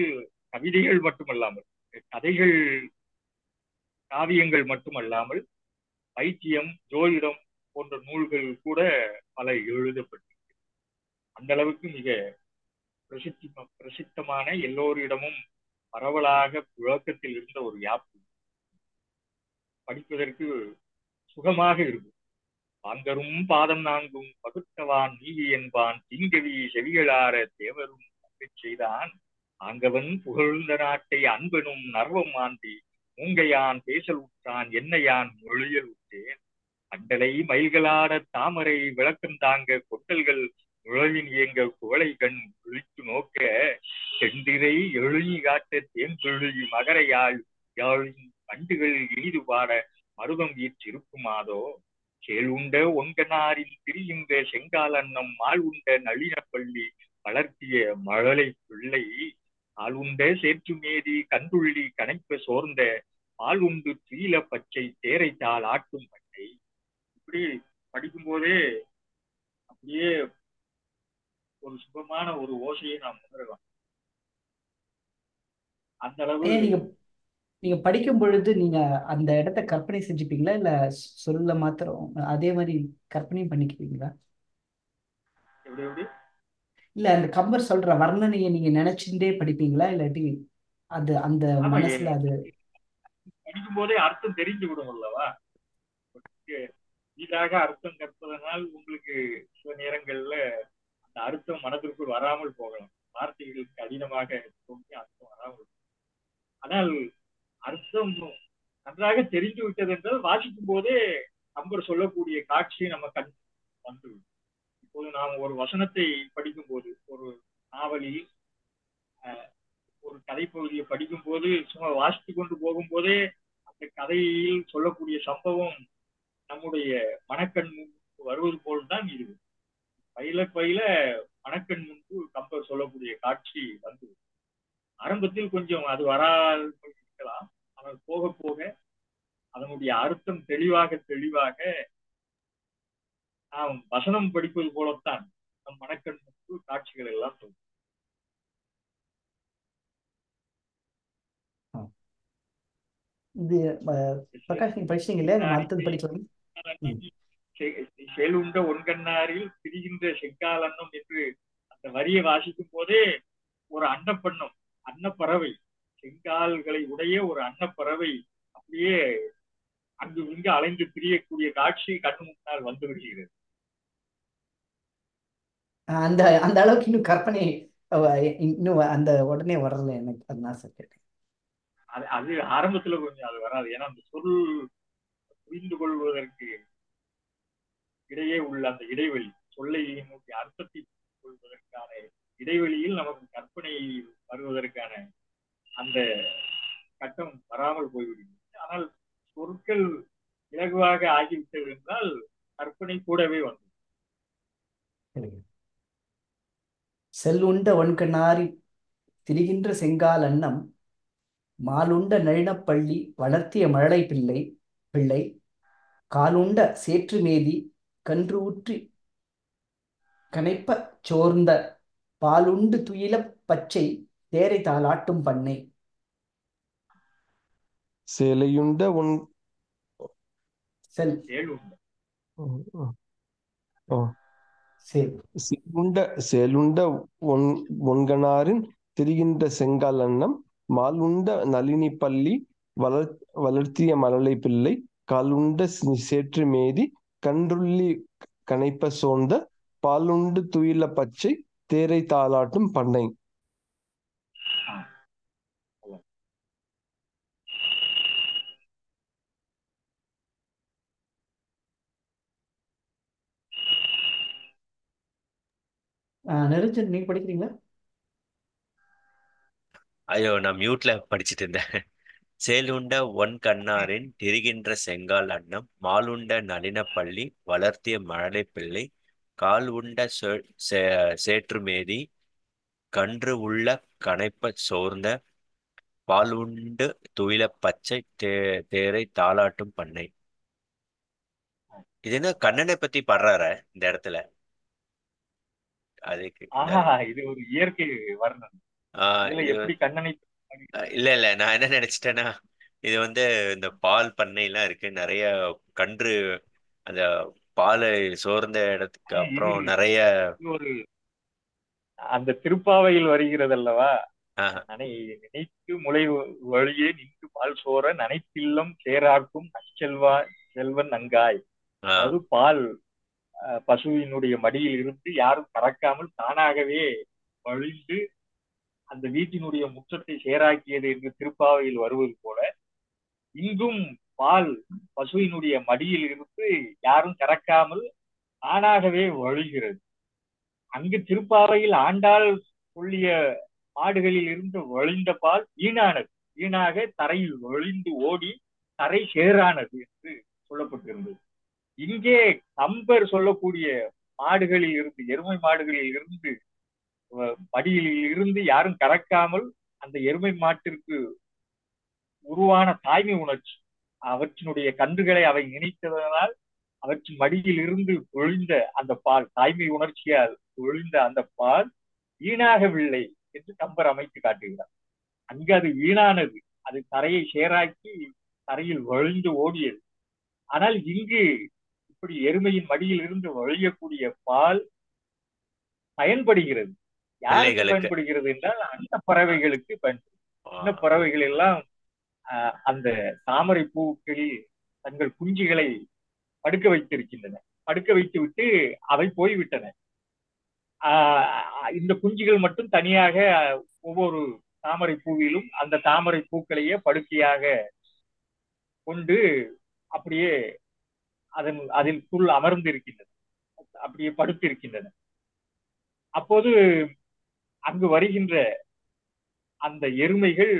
கவிதைகள் மட்டுமல்லாமல் கதைகள் காவியங்கள் மட்டுமல்லாமல் வைத்தியம் ஜோதிடம் போன்ற நூல்கள் கூட பல எழுதப்பட்டிருக்கு அந்த அளவுக்கு மிக பிரசித்தி பிரசித்தமான எல்லோரிடமும் பரவலாக புழக்கத்தில் இருந்த ஒரு யாப்பு படிப்பதற்கு சுகமாக இருக்கும் பாங்கரும் பாதம் நான்கும் பகுத்தவான் நீதி என்பான் திங்கவி செவிகளார தேவரும் செய்தான் ஆங்கவன் புகழ்ந்த நாட்டை அன்பனும் நர்வம் ஆண்டி மூங்கையான் பேசல் உற்றான் என்னையான் மொழியல் உற்றேன் அண்டலை மயில்களாட தாமரை விளக்கம் தாங்க கொட்டல்கள் நுழலின் இயங்க குவளை கண் விழித்து நோக்க செந்திரை எழுநி காட்ட தேம்பெழுதி மகரையாள் யாழின் கண்டுகள் இனிது பாட மருதம் வீற்றிருக்குமாதோ கேளுண்ட ஒன்கனாரின் திரிகின்ற செங்கால் அன்னம் மால் உண்ட நளினப்பள்ளி வளர்த்திய மழலை பிள்ளை ஆள் உண்ட சேற்றுமேதி கண்டுள்ளி கணைப்ப சோர்ந்த பால் உண்டு தீல பச்சை தேரைத்தால் ஆட்டும் பட்டை இப்படி படிக்கும் போதே அப்படியே ஒரு சுகமான ஒரு ஓசையை நாம் உணரலாம் அந்த அளவு ஏன் நீங்க நீங்க படிக்கும் பொழுது நீங்க அந்த இடத்த கற்பனை செஞ்சுப்பீங்களா இல்ல சொல்ல மாத்திரம் அதே மாதிரி கற்பனையும் பண்ணிக்குவீங்களா எப்படி எப்படி இல்ல அந்த கம்பர் சொல்ற வர்ணனையை நீங்க நினைச்சுட்டே படிப்பீங்களா இல்லாட்டி அது அந்த ஆமா மனசுல அது படிக்கும் போதே அர்த்தம் தெரிஞ்சு விடும் அல்லவா இதாக அர்த்தம் கற்பதனால் உங்களுக்கு சில நேரங்கள்ல அந்த அர்த்தம் மனதிற்குள் வராமல் போகலாம் வார்த்தைகளுக்கு கடினமாக தோன்றி அர்த்தம் வராமல் போகலாம். ஆனால் அர்த்தம் நன்றாக தெரிந்து விட்டது என்றால் வாசிக்கும் போதே கம்பர் சொல்லக்கூடிய காட்சி நம்ம கண் வந்துவிடும் இப்போது நாம் ஒரு வசனத்தை படிக்கும் போது ஒரு நாவலில் அஹ், ஒரு கதைப்பகுதியை படிக்கும் போது சும்மா வாசித்து கொண்டு போகும்போதே அந்த கதையில் சொல்லக்கூடிய சம்பவம் நம்முடைய மனக்கண் முன்பு வருவது போல்தான் இது பயில பயில மனக்கண் முன்பு கம்பர் சொல்லக்கூடிய காட்சி வந்து ஆரம்பத்தில் கொஞ்சம் அது வராது இருக்கலாம் ஆனால் போக போக அதனுடைய அர்த்தம் தெளிவாக தெளிவாக நாம் வசனம் படிப்பது போலத்தான் நம் மனக்கண் முன்பு காட்சிகள் எல்லாம் தோன்றும் இது அஹ், பிரகாஷ் நீங்க படிச்சீங்க இல்லையா நம்ம அடுத்தது படிக்கலாம் ம். செயலுண்ட ஒன்கண்ணாரில் திரிகின்ற செங்காலன்னம் என்று அந்த வரியை வாசிக்கும் போதே ஒரு அன்னப்பண்ணம் அன்னப்பறவை செங்கால்களை உடைய ஒரு அன்னப்பறவை அப்படியே அங்கு இங்கு அலைந்து திரியக்கூடிய காட்சி கண்ணு முன்னால் வந்து விடுகிறது அஹ், அந்த அந்த அளவுக்கு இன்னும் கற்பனை அஹ், இன்னும் அந்த உடனே வரல எனக்கு அதனால சார் கேட்டேன் அது அது ஆரம்பத்துல கொஞ்சம் அது வராது ஏன்னா அந்த சொல் புரிந்து கொள்வதற்கு இடையே உள்ள அந்த இடைவெளி சொல்லை நோக்கி அர்த்தத்தை புரிந்து கொள்வதற்கான இடைவெளியில் நமக்கு கற்பனை வருவதற்கான அந்த கட்டம் வராமல் போய்விடுகிறது ஆனால் சொற்கள் இலகுவாக ஆகிவிட்டது என்றால் கற்பனை கூடவே வந்து சரிங்க. செல்லுண்ட ஒன்கண்ணாரி திரிகின்ற செங்கால் அன்னம் மாலுண்ட நளினப்பள்ளி வளர்த்திய மழலை பிள்ளை பிள்ளை காலுண்ட சேற்றுமேதி கன்று ஊற்றி கனைப்ப சோர்ந்த பாலுண்டு துயிலப் பச்சை தேரை தாளாட்டும் பண்ணை சேலையுண்ட உன் செல் செயலுண்டு ஓ சரி சேலுண்ட சேலுண்ட ஒன் ஒன்கணாரின் திரிகின்ற செங்கால் அன்னம் மாலுண்ட நளினி பள்ளி வளர் வளர்த்திய மழலை பிள்ளை காலுண்ட சி- சேற்று மேதி கன்றுள்ளி கனைப்ப சோர்ந்த பாலுண்டு துயில பச்சை தேரை தாளாட்டும் பண்ணை ஆஹ் நிரஞ்சன் நீங்க படிக்கிறீங்களா ஐயோ நான் மியூட்ல படிச்சிட்டு இருந்தேன் சேலுண்ட ஒன் கண்ணாரின் திரிகின்ற செங்கால் அன்னம் மாலுண்ட நளினப்பள்ளி வளர்த்திய மழலை பிள்ளை கால் உண்ட சே- சே- சேற்றுமேதி கன்று உள்ள கனைப்ப சோர்ந்த பால் உண்டு துயிலப் பச்சை தே தேரை தாளாட்டும் பண்ணை இது என்ன கண்ணனை பத்தி பாடுறார இந்த இடத்துல அதுக்கு ஆஹா இது ஒரு இயற்கை வர்ணம் ஆஹ் இதுல இது எப்படி கண்ணனை அஹ் இல்ல இல்ல நான் என்ன நினைச்சிட்டேன்னா இது வந்து இந்த பால் பண்ணை எல்லாம் இருக்கு நிறைய கன்று அந்த பாலை சோர்ந்த இடத்துக்கு அப்புறம் இது நிறைய இது ஒரு அந்த திருப்பாவையில் வருகிறது அல்லவா ஆஹ், நனை நினைத்து முளை வழியே நின்று பால் சோர நனைத்தில்லம் சேராக்கும் நற்செல்வா செல்வன் நங்காய் ஆஹ், அதாவது பால் அஹ், பசுவினுடைய மடியில் இருந்து யாரும் கறக்காமல் தானாகவே வழிந்து அந்த வீட்டினுடைய முற்றத்தை சேராக்கியது என்று திருப்பாவையில் வருவது போல இங்கும் பால் பசுவினுடைய மடியில் இருந்து யாரும் கறக்காமல் தானாகவே வழிகிறது அங்கு திருப்பாவையில் ஆண்டாள் சொல்லிய மாடுகளில் இருந்து வழிந்த பால் வீணானது வீணாக தரையில் வழிந்து ஓடி தரை சேரானது என்று சொல்லப்பட்டிருந்தது இங்கே கம்பர் சொல்லக்கூடிய மாடுகளில் இருந்து எருமை மாடுகளில் இருந்து அஹ், மடியில் இருந்து யாரும் கறக்காமல் அந்த எருமை மாட்டிற்கு உருவான தாய்மை உணர்ச்சி அவற்றினுடைய கன்றுகளை அவை நினைத்ததனால் அவற்றின் மடியில் இருந்து பொழிந்த அந்த பால் தாய்மை உணர்ச்சியால் பொழிந்த அந்த பால் வீணாகவில்லை என்று கம்பர் அமைத்து காட்டுகிறார் அங்கு அது வீணானது அது தரையை சேராக்கி தரையில் வழிந்து ஓடியது ஆனால் இங்கு இப்படி எருமையின் மடியில் இருந்து வழியக்கூடிய பால் பயன்படுகிறது யாருக்கு பிள்ளைகளுக்கு. பயன்படுகிறது என்றால் அந்த பறவைகளுக்கு பயன்படுகிறது அந்த ஆஹ், பறவைகள் எல்லாம் ஆஹ், அந்த தாமரை பூக்களில் தங்கள் குஞ்சுகளை படுக்க வைத்திருக்கின்றன படுக்க வைத்து விட்டு அவை போய்விட்டன ஆஹ், இந்த குஞ்சுகள் மட்டும் தனியாக ஒவ்வொரு தாமரை பூவிலும் அந்த தாமரை பூக்களையே படுக்கையாக கொண்டு அப்படியே அதன் அதில் அமர்ந்து இருக்கின்றன அப்படியே படுத்திருக்கின்றன அப்போது அங்கு வருகின்ற அந்த எருமைகள்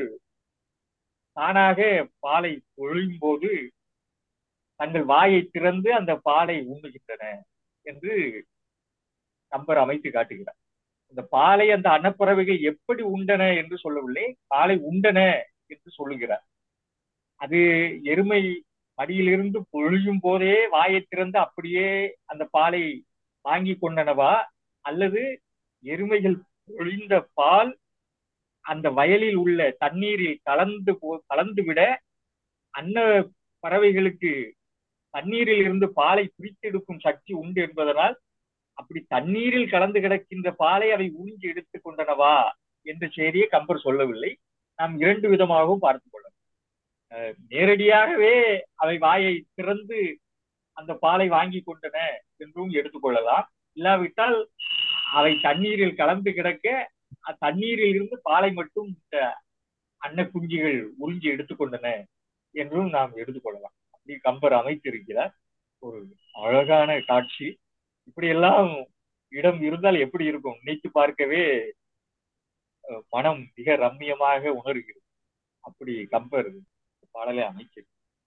தானாக பாலை பொழியும் போது தங்கள் வாயை திறந்து அந்த பாலை உண்ணுகின்றன என்று கம்பர் அமைத்து காட்டுகிறார் அந்த பாலை அந்த அன்னப்பறவைகள் எப்படி உண்டன என்று சொல்லவில்லை பாலை உண்டன என்று சொல்லுகிறார் அது எருமை மடியிலிருந்து பொழியும் போதே வாயை திறந்து அப்படியே அந்த பாலை வாங்கி கொண்டனவா அல்லது எருமைகள் பொழிந்த பால் அந்த வயலில் உள்ள தண்ணீரில் கலந்து போ கலந்து விட அன்ன பறவைகளுக்கு தண்ணீரில் இருந்து பாலை பிரித்தெடுக்கும் சக்தி உண்டு என்பதனால் அப்படி தண்ணீரில் கலந்து கிடக்கின்ற பாலை அவை உறிஞ்சி எடுத்துக் கொண்டனவா என்ற செய்தியை கம்பர் சொல்லவில்லை நாம் இரண்டு விதமாகவும் பார்த்து கொள்ளலாம் அஹ் நேரடியாகவே அவை வாயை திறந்து அந்த பாலை வாங்கி கொண்டன என்றும் எடுத்துக்கொள்ளலாம் இல்லாவிட்டால் அவை தண்ணீரில் கலந்து கிடக்க தண்ணீரில் இருந்து பாலை மட்டும் இந்த அன்ன குஞ்சுகள் உறிஞ்சி எடுத்துக்கொண்டன என்றும் நாம் எடுத்துக்கொள்ளலாம் அப்படி கம்பர் அமைத்திருக்கிறார் ஒரு அழகான காட்சி இப்படியெல்லாம் இடம் இருந்தால் எப்படி இருக்கும் நினைத்து பார்க்கவே அஹ், மனம் மிக ரம்மியமாக உணர்கிறது அப்படி கம்பர் பாடலை அமைக்கிறது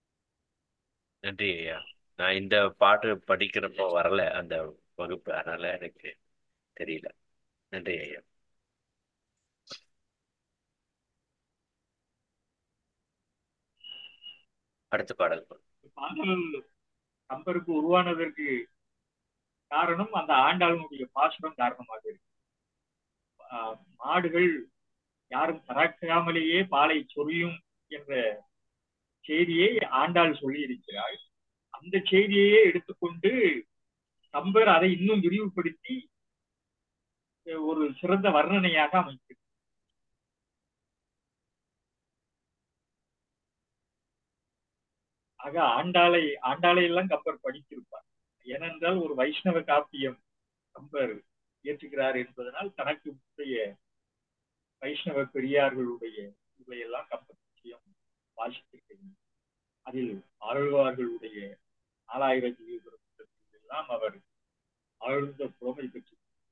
நன்றி ஐயா நான் இந்த பாட்டு படிக்கிறப்போ வரல அந்த வகுப்பு அதனால எனக்கு தெரியல நன்றி ஐயா அடுத்த பாடல் பாடல் கம்பருக்கு உருவானதற்கு காரணம் அந்த ஆண்டாளனுடைய பாசுரம் காரணமாக இருக்கு ஆஹ் மாடுகள் யாரும் கறக்காமலேயே பாலை சொரியும் என்ற செய்தியை ஆண்டாள் சொல்லி இருக்கிறாள் அந்த செய்தியையே எடுத்துக்கொண்டு கம்பர் அதை இன்னும் விரிவுபடுத்தி அஹ் ஒரு சிறந்த வர்ணனையாக அமைக்கிறார் ஆக ஆண்டாளை ஆண்டாளை எல்லாம் கம்பர் படித்திருப்பார் ஏனென்றால் ஒரு வைஷ்ணவ காப்பியம் கம்பர் இயற்றுகிறார் என்பதனால் தனக்கு முந்தைய வைஷ்ணவ பெரியார்களுடைய இவையெல்லாம் கம்பர் நிச்சயம் வாசித்திருக்கிறார் அதில் ஆழ்வார்களுடைய நாலாயிரம் ஜீவிபுரத்தில் எல்லாம் அவர் ஆழ்ந்த புலமை பெற்று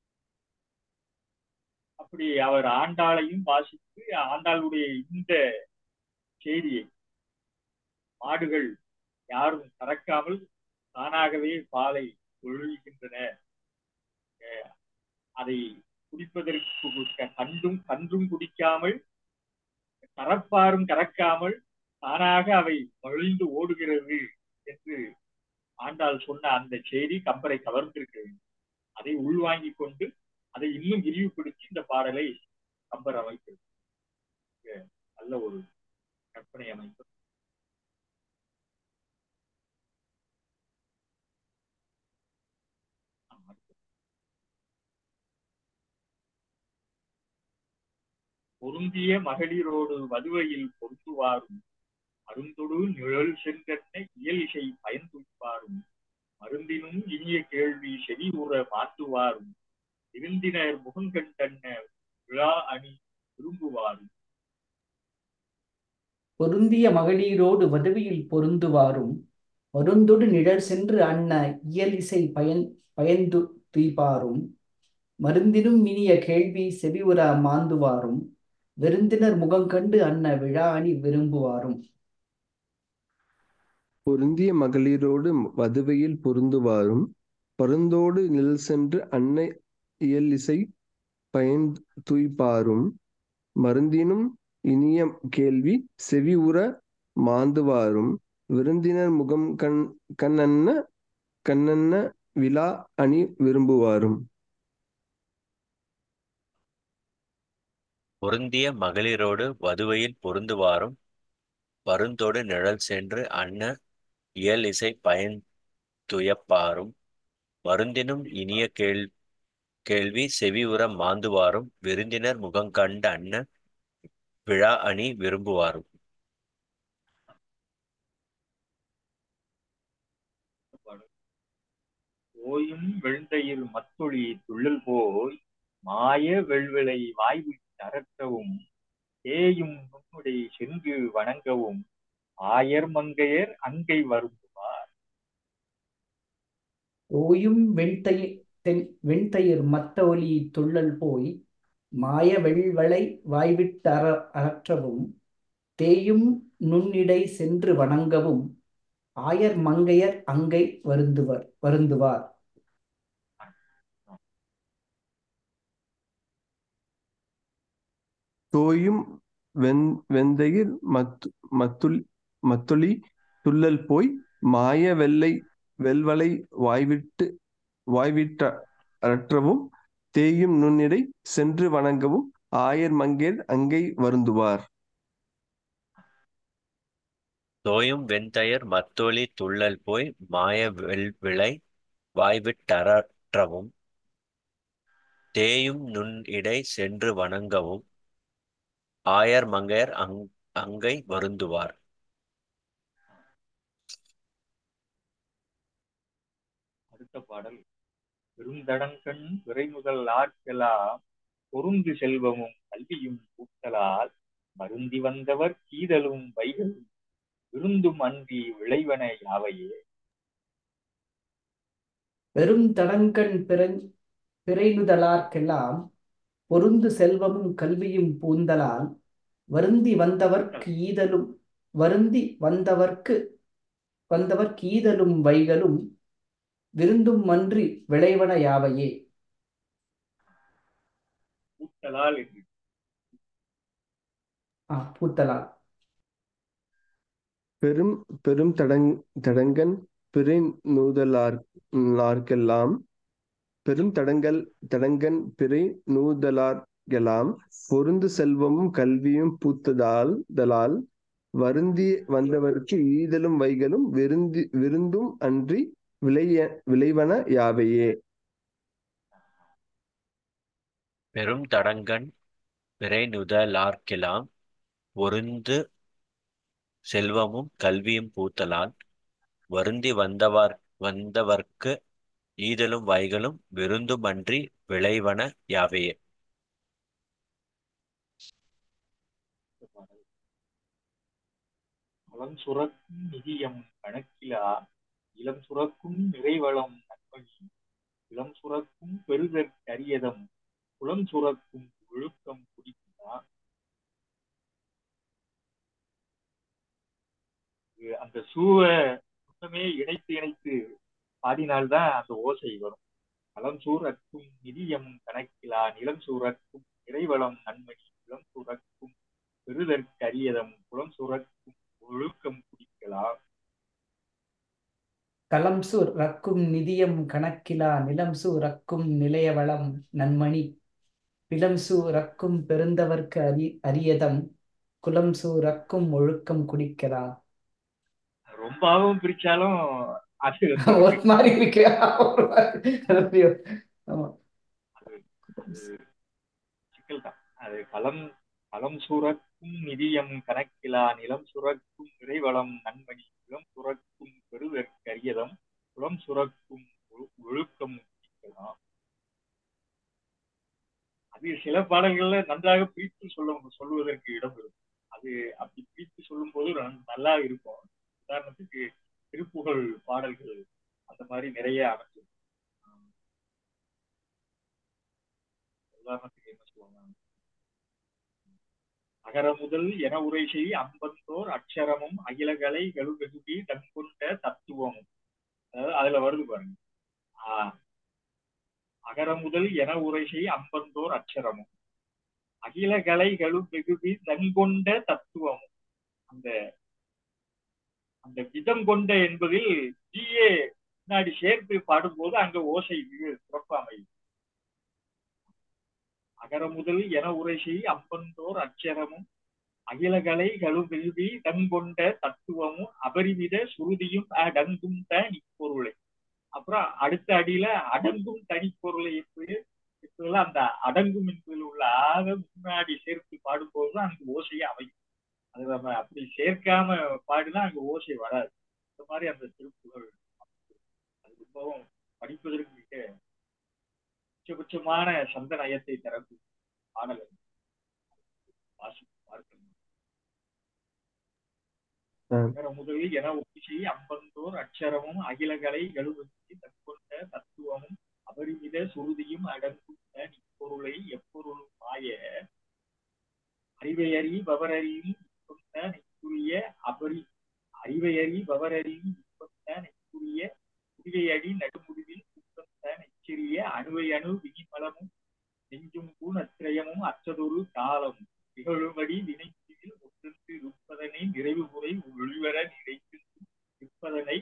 அப்படி அவர் ஆண்டாளையும் வாசித்து ஆண்டாளுடைய இந்த செய்தியை மாடுகள் யாரும் கறக்காமல் தானாகவே பாலை ஒழுகின்றன அஹ் அதை குடிப்பதற்கு கண்டும் கன்றும் குடிக்காமல் கறப்பாரும் கறக்காமல் தானாக அவை வழிந்து ஓடுகிறது என்று ஆண்டாள் சொன்ன அந்த செய்தி கம்பரை கவர்ந்திருக்கிறது அதை உள்வாங்கிக் கொண்டு அதை இன்னும் விரிவுபடுத்தி இந்த பாடலை கம்பர் அமைக்கிறது நல்ல ஒரு கற்பனை அமைப்பு பொருந்திய மகளிரோடு வதுவையில் பொருந்துவாரும் அருந்தொடு நிழல் சென்றென்ன இயலிசை பயந்துப்பாரும் மருந்தினும் இனிய கேள்வி செவி உற மாற்றுவாரும் விருந்தினர் முகங்கண்டன்ன விழா அணி விரும்புவாரும் பொருந்திய மகளிரோடு வதுவையில் பொருந்துவாரும் மருந்தொடு நிழல் சென்று அன்ன இயலிசை பயன் பயந்து துய்பாரும் மருந்தினும் இனிய கேள்வி செவிவுற மாந்துவாரும் விருந்தினர் முகங்கண்டு அன்ன விழா அணி விரும்புவாரும் பொருந்திய மகளிரோடு வதுவையில் பொருந்துவாரும் பருந்தோடு நிழல் சென்று அன்னை இயலிசை பயன் துய்ப்பாரும் மருந்தினும் இனிய கேள்வி செவி உற மாந்துவாரும் விருந்தினர் முகம் கண் கண்ணன்ன கண்ணன்ன விழா அணி விரும்புவாரும் பொருந்திய மகளிரோடு வதுவையில் பொருந்துவாரும் பருந்தோடு நிழல் சென்று அன்ன இயல் இசை பயன் துயப்பாரும் மருந்தினும் இனிய கேள் கேள்வி செவியுற மாந்துவாரும் விருந்தினர் முகங்கண்ட அன்ன விழா அணி விரும்புவாரும் ஓயும் வெண்தயிர் மத்தொழி துள்ளல் போய் மாய வெள்விளை வாய்வு தரட்டவும் தேயும் நுண்ணுடை சென்று வணங்கவும் ஆயர் மங்கையர் அங்கை வருந்துவார் ஓயும் வெண்தயிர் தென் வெண்தயிர் மத்த ஒலி துள்ளல் போய் மாய வெள்வளை வாய்விட்டு அற அகற்றவும் தேயும் நுண்ணிடை சென்று வணங்கவும் ஆயர் மங்கையர் அங்கை வருந்துவர் வருந்துவார் தோயும் வெந் வெந்தையில் மத்து மத்துள் மத்துளி துள்ளல் போய் மாய வெள்ளை வெல்வளை வாய்விட்டு வாய்விட்ட அகற்றவும் தேயும் நுண்ணிடை சென்று வணங்கவும் ஆயர் மங்கையர் அங்கை வருந்துவார் தோயும் வெண்தயர் மத்தொளி துள்ளல் போய் மாய வெள்விளை வாய்விட்டறற்றவும் தேயும் நுண் இடை சென்று வணங்கவும் ஆயர் மங்கையர் அங் அங்கை வருந்துவார் அடுத்த பாடல் பெருந்தடங்கண் விரைமுதல் ஆட்களாம் பொருந்து செல்வமும் கல்வியும் கூட்டலால் மருந்தி வந்தவர் கீதலும் வைகளும் விருந்தும் அன்றி விளைவன யாவையே வெறும் தடங்கண் பிறை பிறைநுதலார்க்கெல்லாம் பொருந்து செல்வமும் கல்வியும் பூந்தலால் வருந்தி வந்தவர்க்கு ஈதலும் வருந்தி வந்தவர்க்கு வந்தவர்க்கு ஈதலும் வைகளும் விருந்தும் அன்றி விளைவன யாவையே கூட்டலால் என்று ஆ பூத்தலால் பெரும் பெரும் தடங் தடங்கன் பிறை நூதலார் லார்க்கெல்லாம் பெரும் தடங்கல் தடங்கன் பிறை நூதலார்கெல்லாம் பொருந்து செல்வமும் கல்வியும் பூத்ததால் தலால் வருந்தி வந்தவர்க்கு ஈதலும் வைகளும் விருந்தி விருந்தும் அன்றி விளைய விளைவன யாவையே பெரும் தடங்கண் பிறைநுதலார்க்கெல்லாம் பொருந்து செல்வமும் கல்வியும் பூத்தலால் வருந்தி வந்தவர் வந்தவர்க்கு ஈதலும் வைகளும் விருந்துமன்றி விளைவன யாவையே நலம் சுரக்கும் நிதியம் கணக்கிலா இளம் சுரக்கும் நிறைவளம் நற்பணி இளம் சுரக்கும் பெருதற்கரியதம் குளம் சுரக்கும் ஒழுக்கம் குடிக்கிறா அந்த சூவை மொத்தமே இணைத்து இணைத்து பாடினால்தான் அந்த ஓசை வரும் நலம் சூரக்கும் நிதியம் கணக்கிலா நிலம் சூரக்கும் இறைவளம் நன்மணி இளம் சுரக்கும் பெருதற்கரியதம் குளம் சுரக்கும் ஒழுக்கம் குடிக்கலாம் களம் சூர் ரக்கும் நிதியம் கணக்கிலா நிலம் சூ ரக்கும் நிலைய வளம் நன்மணி பிலம் சூ ரக்கும் பெருந்தவர்க்கு அரி அரியதம் குலம் சூரக்கும் ஒழுக்கம் குடிக்கலாம் ரொம்பவும் பிரிச்சாலும் அது ஒரு மாதிரி இருக்கு ஒரு மாதிரி. ஆமா சிக்கல் தான் அது களம் களம் சுரக்கும் நிதியம் கணக்கிலா நிலம் சுரக்கும் நிறைவளம் நன்மணி நிலம் சுரக்கும் பெருவெற்கரியதம் குளம் சுரக்கும் ஒழு- ஒழுக்கம் சிக்கலாம். அது சில பாடல்கள்ல நன்றாக பிரித்து சொல்ல சொல்லுவதற்கு இடம் இருக்கும் அது அப்படி பிரித்து சொல்லும் போது நன்- நல்லா இருக்கும் உதாரணத்துக்கு திருப்புகழ் பாடல்கள் அந்த மாதிரி நிறைய அமைச்சு உதாரணத்துக்கு என்ன சொல்லுவாங்க அகர முதல் என உரை செய் அம்பந்தோர் அக்ஷரமும் அகிலகலை கழுவெகுதி தன்கொண்ட தத்துவமும் அதாவது அதுல வருது பாருங்க ஆஹ் அகர முதல் என உரை செய் அம்பந்தோர் அக்ஷரமும் அகிலகலை கழுவெகுதி தன்கொண்ட தத்துவமும் அந்த அந்த விதம் கொண்ட என்பதில் ஜிஏ முன்னாடி சேர்த்து பாடும்போது அங்க ஓசை மிக சிறப்பா அமையும் அகர முதல் என உரை செய் அம்பந்தோர் அச்சரமும் அகிலகலை கழுவெழுதி தங்கொண்ட தத்துவமும் அபரிமித சுருதியும் அடங்கும் தனிப்பொருளை அப்புறம் அடுத்த அடியில அடங்கும் தனிப்பொருளை எப்படி இப்பெல்லாம் அந்த அடங்கும் என்பதில் உள்ள ஆக முன்னாடி சேர்த்து பாடும்போது தான் அங்கு ஓசையே அமையும் அது நம்ம அப்படி சேர்க்காம பாடினா அங்க ஓசை வராது இந்த மாதிரி அந்த திருப்புகள் அது ரொம்பவும் படிப்பதற்கு மிக உச்சபட்சமான சந்த நயத்தை தரக்கூடிய பாடல் அது. வாசித்து பார்க்கணும் ஆ. நகர முதலில் என ஒப்பிசி அம்பந்தோர் அக்ஷரமும் அகிலகலை எழுபத்தி தற்கொண்ட தத்துவமும் அபரிமித சுருதியும் அடங்கும் பொருளை எப்பொருளும் மாய அறிவையறி பவரறியும் கொண்ட நெய்க்குரிய அபரி அறிவையறி பவரறியும் கொண்ட நெய்க்குரிய புதியடி நடுமுடிவில் குற்றத்த நெச்சிறிய அணுவை அணு வினிமலமும் நெஞ்சும் கூண் அத்திரயமும் அற்றதொரு காலம் திகழும்படி வினைப்பில் ஒன்றென்று இருப்பதனை நிறைவு முறை ஒளிவர நினைத்து இருப்பதனை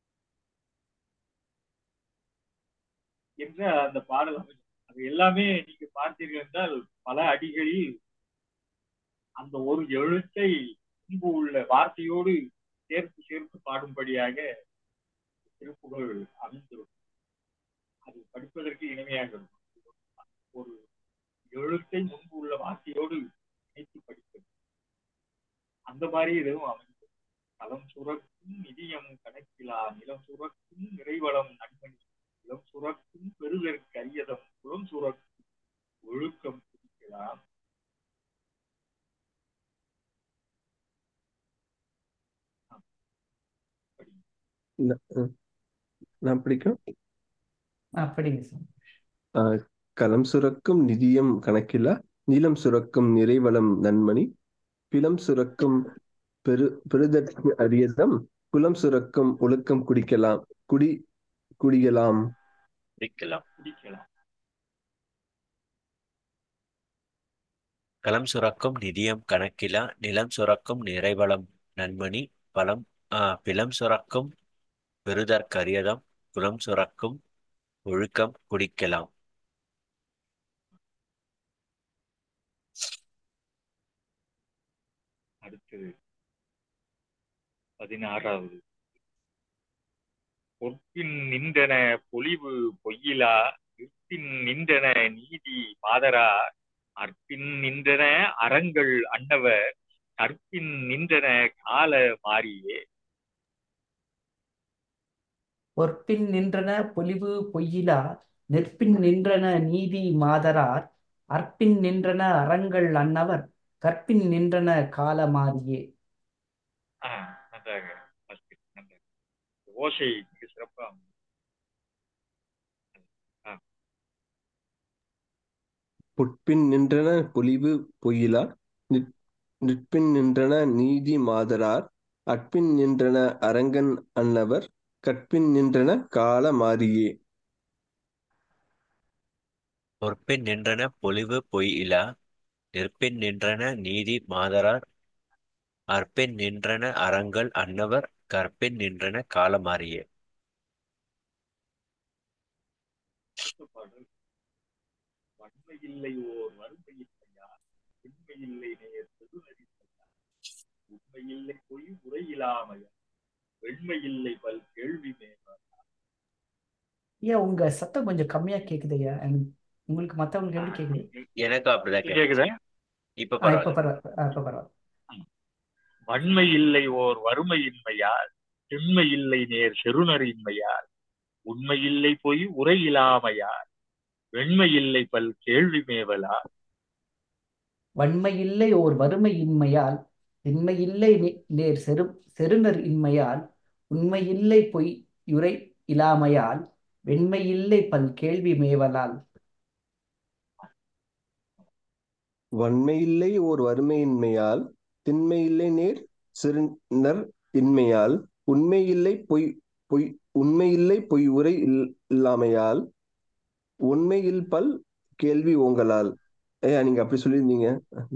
என்ற அந்த பாடல் அமையும் அது எல்லாமே நீங்க பார்த்தீர்கள் என்றால் பல அடிகளில் அந்த ஒரு எழுத்தை முன்பு உள்ள வார்த்தையோடு சேர்த்து சேர்த்து பாடும்படியாக திருப்புகள் அமைந்திருக்கும் அது படிப்பதற்கு இனிமையாக இருக்கும் ஒரு எழுத்தை முன்பு உள்ள வார்த்தையோடு இணைத்து படிப்பது அந்த மாதிரி இதுவும் அமைந்தது களம் சுரக்கும் நிதியம் கணக்கிலா நிலம் சுரக்கும் நிறைவளம் நன்மணி நிலம் சுரக்கும் பெருதற்கு அரியதம் குளம் சுரக்கும் ஒழுக்கம் குடிக்கலாம் ந- அஹ் நான் பிடிக்கும் அப்படிங்க சார் ஆஹ் களம் சுரக்கும் நிதியம் கணக்கிலா நிலம் சுரக்கும் நிறைவளம் நன்மணி பிலம் சுரக்கும் பெரு பெருதற்கு அரியதம் குலம் சுரக்கும் ஒழுக்கம் குடிக்கலாம் குடி குடியலாம் பிடிக்கலாம் குடிக்கலாம் களம் சுரக்கும் நிதியம் கணக்கிலா நிலம் சுரக்கும் நிறைவளம் நன்மணி பலம் ஆ பிலம் சுரக்கும் பெறுதற்கரியதம் குலம் சுரக்கும் ஒழுக்கம் குடிக்கலாம் அடுத்தது பதினாறாவது பொற்பின் நின்றன பொலிவு பொய்யிலா நிற்பின் நின்றன நீதி மாதரா அற்பின் நின்றன அறங்கள் அன்னவர் கற்பின் நின்றன கால மாறியே பொற்பின் நின்றன பொலிவு பொய்யிலா நெற்பின் நின்றன நீதி மாதரார் அற்பின் நின்றன அறங்கள் அன்னவர் கற்பின் நின்றன காலமாரியே ஆஹ் நன்றாக வாசித்தீர்கள். நன்றாக. ஓசை மிக சிறப்பாக அமைந்தது. புட்பின் நின்றன பொலிவு பொய்யிலா நிற்- நிற்பின் நின்றன நீதி மாதரார் அற்பின் நின்றன அரங்கன் அன்னவர் கற்பின் நின்றன கால மாறியே பொற்பின் நின்றன பொலிவு பொய் இலா நிற்பின் நின்றன நீதி மாதரார் அற்பின் நின்றன அறங்கள் அன்னவர் கற்பின் நின்றன காலமாரியே அடுத்த பாடல் வன்மை இல்லை ஓர் வறுமை இல்லையா உண்மை இல்லை நேர் பெருநெறி இல்லையா உண்மை இல்லை பொய் உரையிலாமையா வெண்மை இல்லை பல் கேள்வி மேலால் ஐயா உங்க சத்தம் கொஞ்சம் கம்மியா கேக்குது ஐயா எனக்கு- உங்களுக்கு மத்தவங்களுக்கு எப்படி கேக்குது எனக்கும் அப்படிதான் கேக்குது கேக்குதா இப்ப ஆ, இப்ப பரவாயில்ல பரவாயில்ல ஆ, இப்ப பரவாயில்ல வன்மை இல்லை ஓர் வறுமையின்மையால் திண்மை இல்லை நேர் செருணரின்மையால் உண்மை இல்லை பொய் உரையிலாமையால் வெண்மை இல்லை பல் கேள்வி மேவலா வன்மையில்லை ஓர் வறுமையின்மையால் திண்மையில்லை நே- நேர் செரு செருணர் இன்மையால் உண்மையில்லை பொய் யுரை இலாமையால் வெண்மையில்லை பல் கேள்வி மேவலால் வன்மையில்லை ஓர் வறுமையின்மையால் திண்மையில்லை நேர் சிறுநர் இன்மையால் உண்மையில்லை பொய் பொய் உண்மையில்லை பொய் உரை இல்- இல்லாமையால் உண்மையில் பல் கேள்வி ஓங்கலால் ஐயா நீங்க அப்படி சொல்லியிருந்தீங்க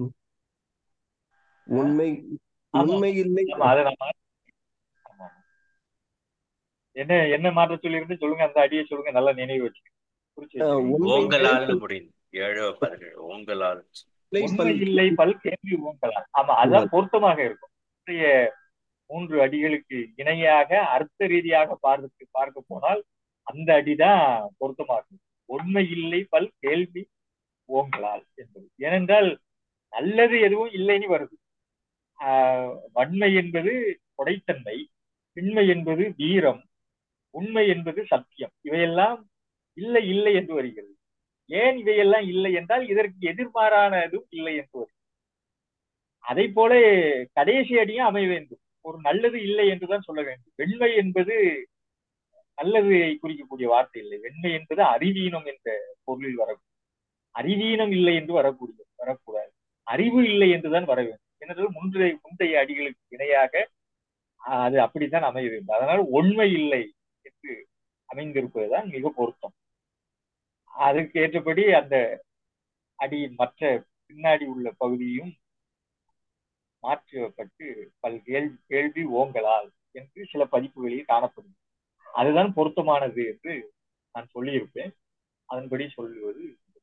உண்மை ஆமா. உண்மையில்லை ஆமா அதை நான் மாத்தி- ஆமா. என்ன என்ன மாற்ற சொல்லியிருந்து சொல்லுங்க அந்த அடியை சொல்லுங்க நல்லா நினைவு வச்சு குறிச்சு அஹ், வச்சுக்கோங்க. உண்மை ஓங்கலால்னு முடியும் ஏழு பதினேழு ஓங்கலால் இல்லை, உண்மை பல் இல்லை பல் கேள்வி ஓங்கலாம் ஆமா அதுதான் பொருத்தமாக இருக்கும் இன்றைய மூன்று அடிகளுக்கு இணையாக அர்த்த ரீதியாக பார்த்து பார்க்க போனால் அந்த அடிதான் பொருத்தமாகும் உண்மை இல்லை பல் கேள்வி ஓங்கலால் என்பது ஏனென்றால் நல்லது எதுவும் இல்லைன்னு வருது ஆஹ் வன்மை என்பது கொடைத்தன்மை திண்மை என்பது வீரம் உண்மை என்பது சத்தியம் இவையெல்லாம் இல்லை இல்லை என்று வருகிறது ஏன் இவையெல்லாம் இல்லை என்றால் இதற்கு எதிர்மாறானதும் இல்லை என்று வருகிறது அதை போல கடைசி அடியும் அமைய வேண்டும் ஒரு நல்லது இல்லை என்றுதான் சொல்ல வேண்டும் வெண்மை என்பது நல்லதை குறிக்கக்கூடிய வார்த்தை இல்லை வெண்மை என்பது அறிவீனம் என்ற பொருளில் வர அறிவீனம் இல்லை என்று வரக்கூடிய வரக்கூடாது அறிவு இல்லை என்றுதான் வர வேண்டும் ஏனென்றால் முந்தைய முந்தைய அடிகளுக்கு இணையாக ஆஹ், அது அப்படித்தான் அமைய வேண்டும் அதனால் உண்மை இல்லை என்று அமைந்திருப்பதுதான் மிக பொருத்தம் அதற்கு ஏற்றபடி அந்த அடியின் மற்ற பின்னாடி உள்ள பகுதியும் மாற்றப்பட்டு பல் கேள்வி கேள்வி ஓங்கலால் என்று சில பதிப்புகளில் காணப்படும் அதுதான் பொருத்தமானது என்று நான் சொல்லியிருப்பேன் அதன்படி சொல்லுவது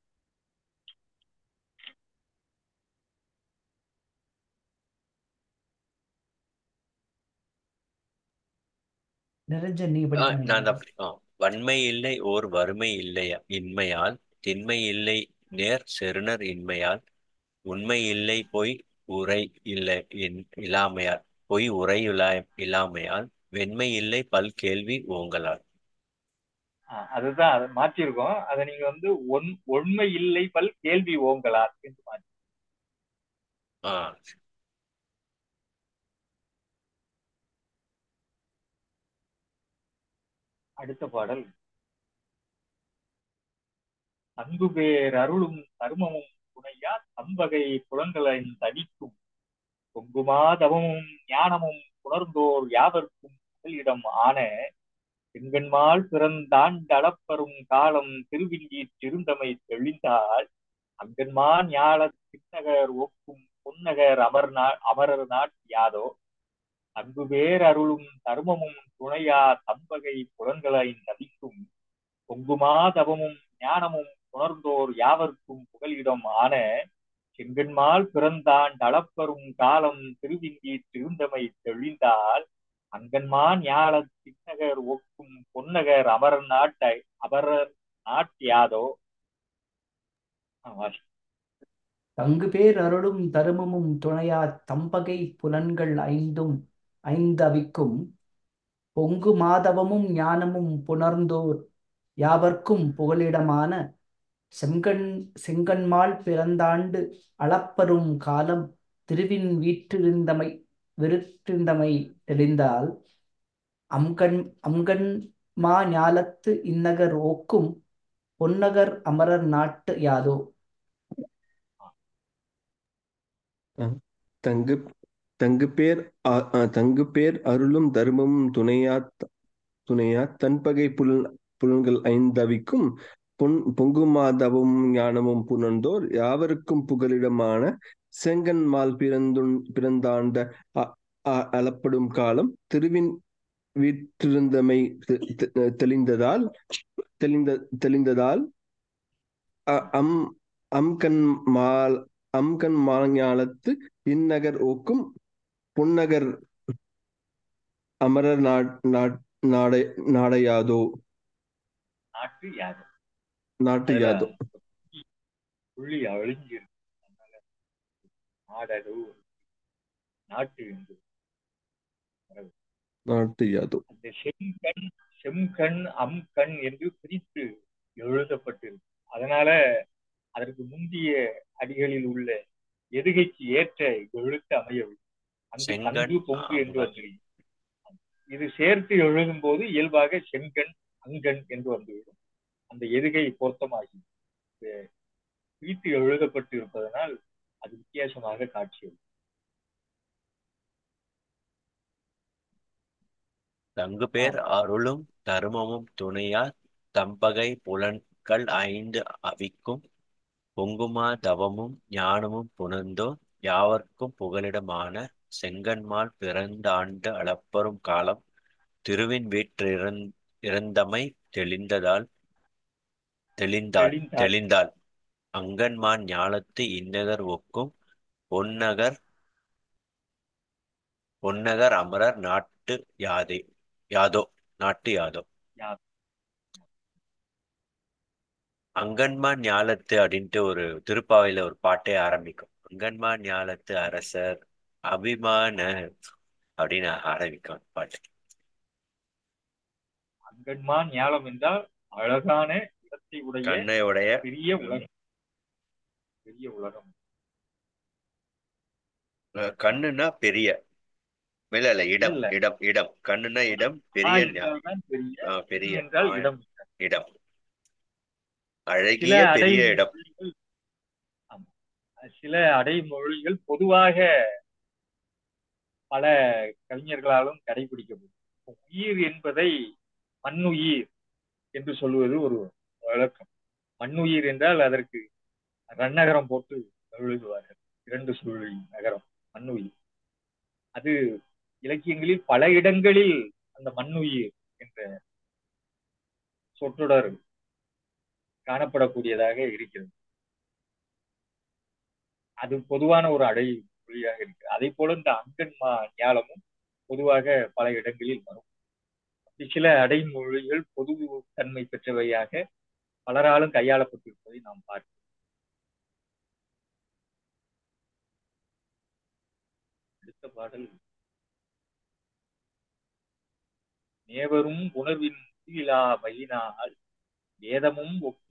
நிரஞ்சன் நீங்க ஆ, படிக்க நான் அப்படி ஆ வன்மை இல்லை ஓர் வறுமை இல்லையா இன்மையால் திண்மை இல்லை நேர் செருணர் இன்மையால் உண்மை இல்லை பொய் உரை இல்லை இன்- இல்லாமையால் பொய் உரை இலா இல்லாமையால் வெண்மை இல்லை பல் கேள்வி ஓங்கலால் ஆஹ் அதுதான் அதை மாற்றிருக்கோம் அதை நீங்க வந்து ஒன் உண்மை இல்லை பல் கேள்வி ஓங்கலார் என்று மாற்றி ஆ அடுத்த பாடல் அன்பு பேர் அருளும் தர்மமும் துணையா தம்பகை புலன்களின் தடிக்கும் பொங்குமா தவமும் ஞானமும் உணர்ந்தோர் யாவர்க்கும் முதலிடம் ஆன செங்கன்மால் பிறந்தாண்டளப்பரும் காலம் திருவிங்கி திருந்தமை தெளிந்தால் அங்கன்மா ஞால திண்ணகர் ஒக்கும் பொன்னகர் அமர்நா அமரர் நாட் யாதோ அன்பு பேர் அருளும் தர்மமும் துணையா தம்பகை புலன்களை நதிக்கும் பொங்குமா தவமும் ஞானமும் உணர்ந்தோர் யாவர்க்கும் புகலிடம் ஆன செங்கன்மால் பிறந்தான் அளப்பரும் காலம் திருவிங்கி திருந்தமை தெளிந்தால் அங்கன்மா ஞால திண்ணகர் ஒக்கும் பொன்னகர் அமரர் நாட்டை அமரர் நாட் யாதோ ஆ, வாசி. தங்கு பேர் அருளும் தருமமும் துணையா தம்பகை புலன்கள் ஐந்தும் ஐந்தவிக்கும் பொங்கு மாதவமும் ஞானமும் புணர்ந்தோர் யாவர்க்கும் புகலிடமான செங்கண் செங்கண்மால் பிறந்தாண்டு அளப்பரும் காலம் திருவின் வீற்றிருந்தமை விருற்றிருந்தமை தெளிந்தால் அம்கண் அம்கண் மா ஞாலத்து இந்நகர் ஓக்கும் பொன்னகர் அமரர் நாட்டு யாதோ தங்கு தங்கு பேர் அ- அ, தங்கு பேர் அருளும் தர்மமும் துணையா துணையா தன்பகை புல் புலன்கள் ஐந்தவிக்கும் பொன் பொங்குமாதவும் ஞானமும் புணர்ந்தோர் யாவருக்கும் புகலிடமான செங்கன்மால் பிறந்துன் பிறந்தாண்ட அ- அ- அளப்படும் காலம் திருவின் வீற்றிருந்தமை தெ- தெ- தெளிந்ததால் தெளிந்த தெளிந்ததால் அ- அம் அம்கண் மால் அம்கண் மாஞாலத்து இந்நகர் ஓக்கும் புன்னகர் அமரர் நாட்- நாட்- நாடை நாடையாதோ நாட்டு யாதம் நாட்டு அதுல யாதோ புள்ளி அழிஞ்சு இருக்கு அதனால நாடரு நாட்டு என்று நாட்டு யாதோ அந்த செம்கண் செம்கண் அம்கண் என்று பிரித்து எழுதப்பட்டிருக்கு அதனால அதற்கு முந்திய அடிகளில் உள்ள எதுகைக்கு ஏற்ற எழுத்து அமையவில்லை அந்த செங்கண், கங்கு பொங்கு என்று அம்பன். வந்துவிடும் இது சேர்த்து எழுதும் போது இயல்பாக செங்கண் அங்கண் என்று வந்துவிடும் அந்த எதுகை பொருத்தமாகி இது பிரித்து எழுதப்பட்டு இருப்பதனால் அது வித்தியாசமாக காட்சியளிக்கும் தங்கு பேர் அருளும் தருமமும் துணையார் தம்பகை புலன்கள் ஐந்து அவிக்கும் பொங்குமா தவமும் ஞானமும் புணர்ந்தோ யாவர்க்கும் புகலிடமான செங்கன்மால் பிறந்தாண்டு அளப்பரும் காலம் திருவின் வீற்றிறந் இறந்தமை தெளிந்ததால் தெளிந்தாள் தெளிந்தாள். தெளிந்தாள் அங்கன்மான் ஞாலத்து இன்னகர் ஒக்கும் பொன்னகர் பொன்னகர் அமரர் நாட்டு யாதே யாதோ நாட்டு யாதோ யாதோ. அங்கன்மான் ஞாலத்து அப்படின்ட்டு ஒரு திருப்பாவையில ஒரு பாட்டே ஆரம்பிக்கும் அங்கன்மான் ஞாலத்து அரசர் அபிமான அப்படின்னு ஆரம்பிக்கும் அந்த பாட்டு அங்கன்மான் ஞாலம் என்றால் அழகான இடத்தை உடைய கண்ணையுடைய பெரிய உலகம் பெரிய உலகம் அஹ், கண்ணுன்னா பெரிய இல்ல இல்ல இடம் இல்ல. இடம் இடம் கண்ணுன்னா இடம் பெரிய ஆ ஞா- என்றால்தான் பெரிய ஆஹ், பெரிய என்றால் ஆ, இடம் இடம் சில அழகிய பெரிய இடம் அடைமொழிகள் ஆமா. சில அடைமொழிகள் பொதுவாக பல கவிஞர்களாலும் கடைபிடிக்கப்படும் உயிர் என்பதை மண்ணுயிர் என்று சொல்லுவது ஒரு வழக்கம் மண்ணுயிர் என்றால் அதற்கு ரன்னகரம் போட்டு எழுதுவார்கள் இரண்டு சுழி நகரம் மண்ணுயிர் அது இலக்கியங்களில் பல இடங்களில் அந்த மண்ணுயிர் என்ற சொற்றொடர் காணப்படக்கூடியதாக இருக்கிறது அது பொதுவான ஒரு அடை மொழியாக இருக்கு அதே போல இந்த அங்கன்மா ஞாலமும் பொதுவாக பல இடங்களில் வரும் அப்படி சில அடைமொழிகள் பொது தன்மை பெற்றவையாக பலராலும் கையாளப்பட்டிருப்பதை நாம் பார்க்கிறோம் அடுத்த பாடல் நேவரும் உணர்வின் முடிவிலா மையினால் வேதமும் ஒப்பு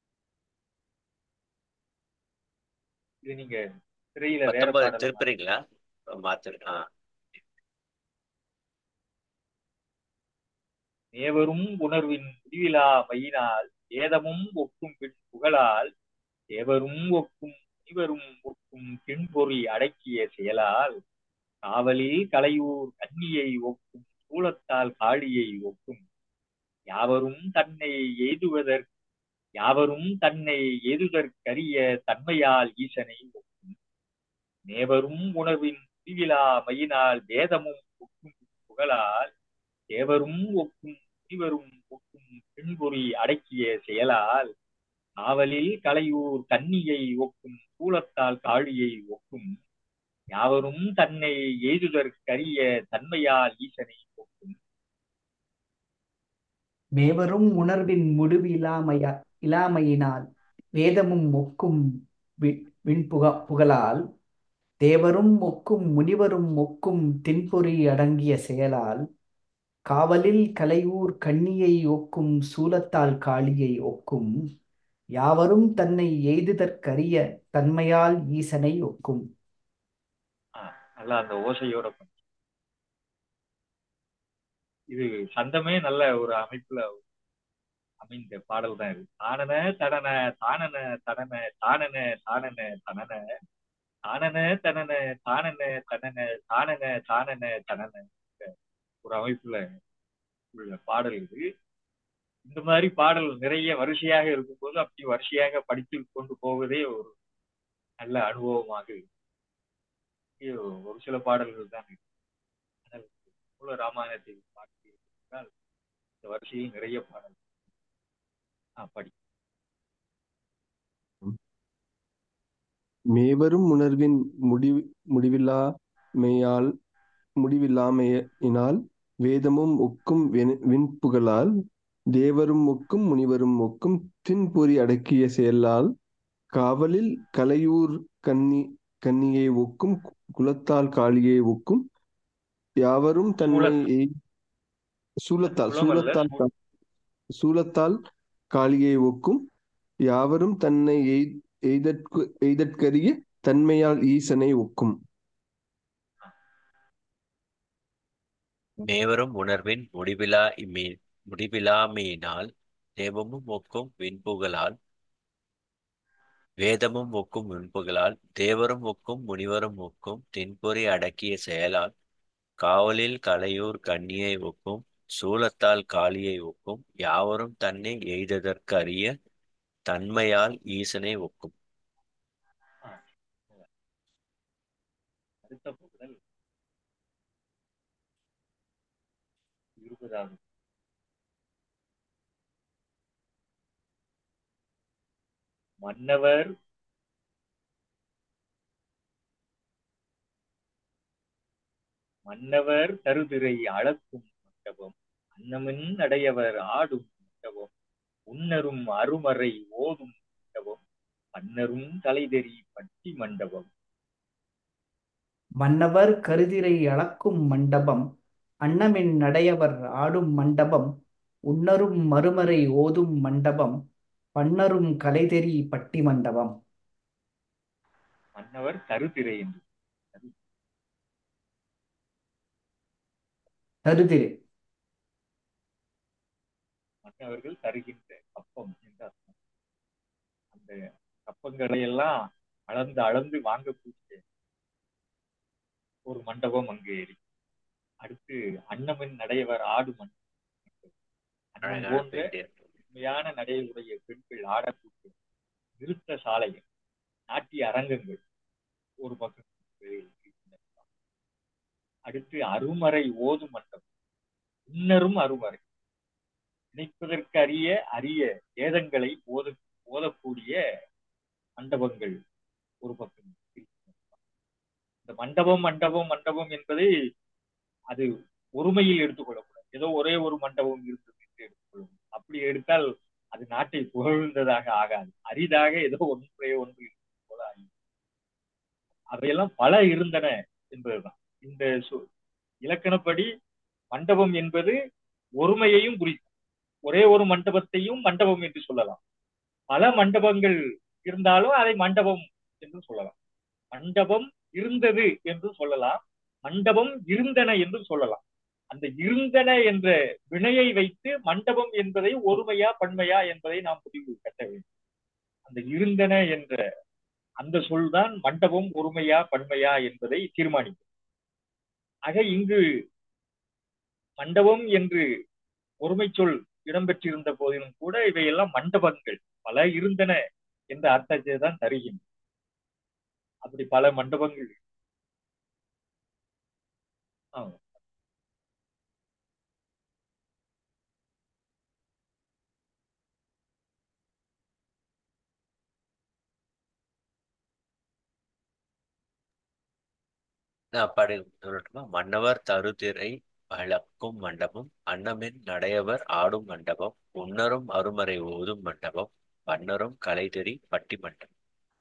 இது நீங்க திரையில வேற பத்தொன்பது பாடல் திருப்புறீங்களா மாத்து ஆ நேவரும் உணர்வின் முடிவிலா மையினால் வேதமும் ஒக்கும் பின் புகழால் தேவரும் ஒக்கும் இவரும் ஒக்கும் பின்பொறி அடக்கிய செயலால் காவலில் கலையூர் கன்னியை ஒக்கும் சூலத்தால் காளியை ஒக்கும் யாவரும் தன்னை எய்துவதற் யாவரும் தன்னை எய்துதற்கரிய தன்மையால் ஈசனை ஒக்கும் நேவரும் உணர்வின் முடிவிலா மையினால் வேதமும் ஒக்கும் புகழால் தேவரும் ஒக்கும் இவரும் ஒக்கும் பின்பொறி அடக்கிய செயலால் காவலில் கலையூர் கன்னியை ஒக்கும் சூலத்தால் காளியை ஒக்கும் யாவரும் தன்னை எய்துதற்கரிய தன்மையால் ஈசனை ஒக்கும் மேவரும் உணர்வின் முடிவு இல்லாமைய இல்லாமையினால் வேதமும் ஒக்கும் வி- விண்புக புகழால் தேவரும் ஒக்கும் முனிவரும் ஒக்கும் தின்பொறி அடங்கிய செயலால் காவலில் கலையூர் கண்ணியை ஒக்கும் சூலத்தால் காளியை ஒக்கும் யாவரும் தன்னை எய்துதற்கரிய தன்மையால் ஈசனை ஒக்கும் ஆஹ் நல்லா அந்த ஓசையோட பண்ணு. இது சந்தமே நல்ல ஒரு அமைப்புல அமைந்த பாடல் தான் இது தானன தடன தானன தடன தானன தானன தனன தானன தனன தானன தனன தானன தானன தனன ஒரு அமைப்புல உள்ள பாடல் இது இந்த மாதிரி பாடல் நிறைய வரிசையாக இருக்கும்போது அப்படி வரிசையாக படித்து கொண்டு போவதே ஒரு நல்ல அனுபவமாக இருக்கு. இது ஒரு சில பாடல்கள் தான் இருக்கு ஆனால் மூல ராமாயணத்தை பார்த்தால் இந்த வரிசையில் நிறைய பாடல் ஆ, படி மேவரும் உணர்வின் முடிவு முடிவில்லா மெய்யால் முடிவில்லாமையினால் வேதமும் ஒக்கும் வெண்- விண்புகழால் தேவரும் ஒக்கும் முனிவரும் ஒக்கும் தின்பொறி அடக்கிய செயலால் காவலில் கலையூர் கன்னி கன்னியை ஒக்கும் குலத்தால் காளியை ஒக்கும் யாவரும் தன்னை எய்- சூலத்தால் குலம் அல்ல, சூலத்தால் கா- சூலத்தால் காளியை ஒக்கும் யாவரும் தன்னை எய்- எய்தற்கு எய்தற்கரிய தன்மையால் ஈசனை ஒக்கும் மேவரும் உணர்வின் முடிவிலா இம்மீ முடிவிலாமையினால் தேவமும் ஒக்கும் விண்புகழால் வேதமும் ஒக்கும் விண்புகழால் தேவரும் ஒக்கும் முனிவரும் ஒக்கும் தின்பொறி அடக்கிய செயலால் காவலில் கலையூர் கன்னியை ஒக்கும் சூலத்தால் காளியை ஒக்கும் யாவரும் தன்னை எய்ததற்கு அறிய தன்மையால் ஈசனை ஒக்கும் அடுத்த புகழ் இருபதாவது மன்னவர் மன்னவர் தருதிரை அளக்கும் மண்டபம் அன்னமின் அடையவர் ஆடும் மண்டபம் உன்னரும் அருமறை ஓதும் மண்டபம் மன்னரும் தலைதெறி பட்டி மண்டபம் மன்னவர் கருதிரை அளக்கும் மண்டபம் அன்னமென் நடையவர் ஆடும் மண்டபம் உன்னரும் மறுமறை ஓதும் மண்டபம் பன்னரும் கலைதெறி பட்டி மண்டபம் மன்னவர் தருதிரை என்று தருதிரை மன்னவர்கள் தருகின்ற கப்பம் என்று அர்த்தம் அந்த கப்பங்களை எல்லாம் அளந்து அளந்து வாங்கக்கூடிய ஒரு மண்டபம் அங்கு இருக்கு அடுத்து அன்னமின் நடையவர் ஆடு மண்டபம் அன்னம் அழகான போன்ற பெயிண்டியர் உண்மையான நடையுடைய பெண்கள் ஆடக்கூடிய நிறுத்த சாலைகள் நாட்டிய அரங்கங்கள் ஒரு பக்கம் இருக்கின்றன. அடுத்து அருமறை ஓதும் மண்டபம் இன்னரும் அருமறை நினைப்பதற்கு அரிய அரிய வேதங்களை ஓத ஓதக்கூடிய மண்டபங்கள் ஒரு பக்கம் இருக்கின்றன. இந்த மண்டபம் மண்டபம் மண்டபம் என்பதை அது ஒருமையில் எடுத்துக்கொள்ளக்கூடாது ஏதோ ஒரே ஒரு மண்டபம் இருந்தது என்று எடுத்துக்கொள்ளணும் அப்படி எடுத்தால் அது நாட்டை புகழ்ந்ததாக ஆகாது அரிதாக ஏதோ ஒன்றே ஒன்று இருந்தது போல ஆகி அவையெல்லாம் பல இருந்தன என்பதுதான் இந்த சொ- இலக்கணப்படி மண்டபம் என்பது ஒருமையையும் குறிக்கும் ஒரே ஒரு மண்டபத்தையும் மண்டபம் என்று சொல்லலாம் பல மண்டபங்கள் இருந்தாலும் அதை மண்டபம் என்று சொல்லலாம் மண்டபம் இருந்தது என்று சொல்லலாம் மண்டபம் இருந்தன என்று சொல்லலாம் அந்த இருந்தன என்ற வினையை வைத்து மண்டபம் என்பதை ஒருமையா பன்மையா என்பதை நாம் முடிவு கட்ட வேண்டும் அந்த இருந்தன என்ற அந்த சொல்தான் மண்டபம் ஒருமையா பன்மையா என்பதை தீர்மானிக்கும் ஆக இங்கு மண்டபம் என்று ஒருமை சொல் இடம்பெற்றிருந்த போதிலும் கூட இவையெல்லாம் மண்டபங்கள் பல இருந்தன என்ற அர்த்தத்தை தான் தருகின்றன அப்படி பல மண்டபங்கள் ஆமா நான் படி சொல்லட்டுமா மன்னவர் தருதிரை வழக்கும் மண்டபம் அன்னமென் நடையவர் ஆடும் மண்டபம் உன்னரும் அருமறை ஓதும் மண்டபம் பன்னரும் கலைதெறி பட்டி மண்டபம்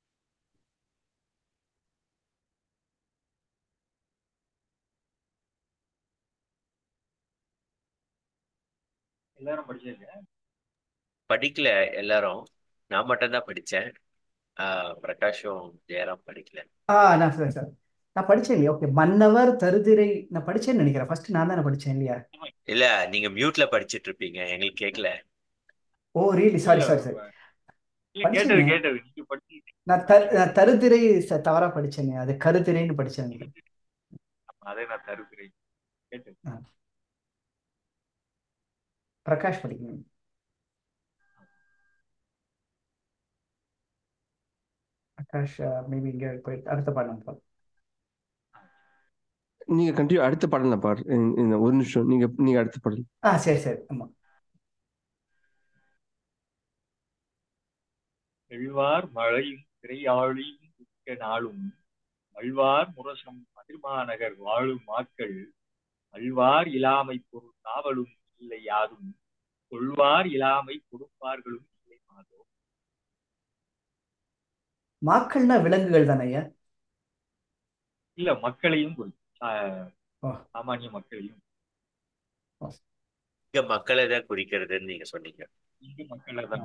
எல்லாரும் படிச்சிருக்க படிக்கல எல்லாரும் நான் மட்டும்தான் படிச்சேன் ஆஹ் பிரகாஷும் ஜெயராம் படிக்கல ஆ நான் சார் சார் நான் படிச்சேன் இல்லையா ஓகே மன்னவர் தருதிரை நான் படிச்சேன்னு நினைக்கிறேன் ஃபர்ஸ்ட் நான் தானே படிச்சேன் இல்லையா இல்ல நீங்க மியூட்ல படிச்சிட்டு இருப்பீங்க எங்களுக்கு கேட்கல oh really sorry sorry sorry இல்ல கேட்டது படிச்சேங்க. கேட்டது நீங்க படிச்சீங்க நான் தரு நான் தருதிரை ச- தவறா படிச்சேனே அது கருதிரைன்னு படிச்சேன் நினைக்கிறேன். அதே நான் தருகிறேன் கேட்டது பிரகாஷ் படிக்கணும் பிரகாஷ் மேபி இங்க போயிட்டு அடுத்த பாடம் போலாம் நீங்க கண்டிப்பா அடுத்த பாடல பாரு இந்த- இந்த ஒரு நிமிஷம் நீங்க நீங்க அடுத்த பாடல் ஆ சரி சரி ஆமா எழுவார் மழையும் திரையாழியும் மிக்க நாளும் வல்வார் முரசம் அதிர்மாநகர் வாழும் மாக்கள் அல்வார் இலாமை பொருள் காவலும் இல்லை யாரும் கொள்வார் இலாமை கொடுப்பார்களும் இல்லை மாதோ மாக்கள்னா விலங்குகள் தானேயா இல்ல மக்களையும் குறிக்கும் சா- ஆ. சாமானிய மக்களையும் இங்க மக்களை தான் குறிக்கிறதுன்னு நீங்க சொன்னீங்க இங்கு மக்களை தான்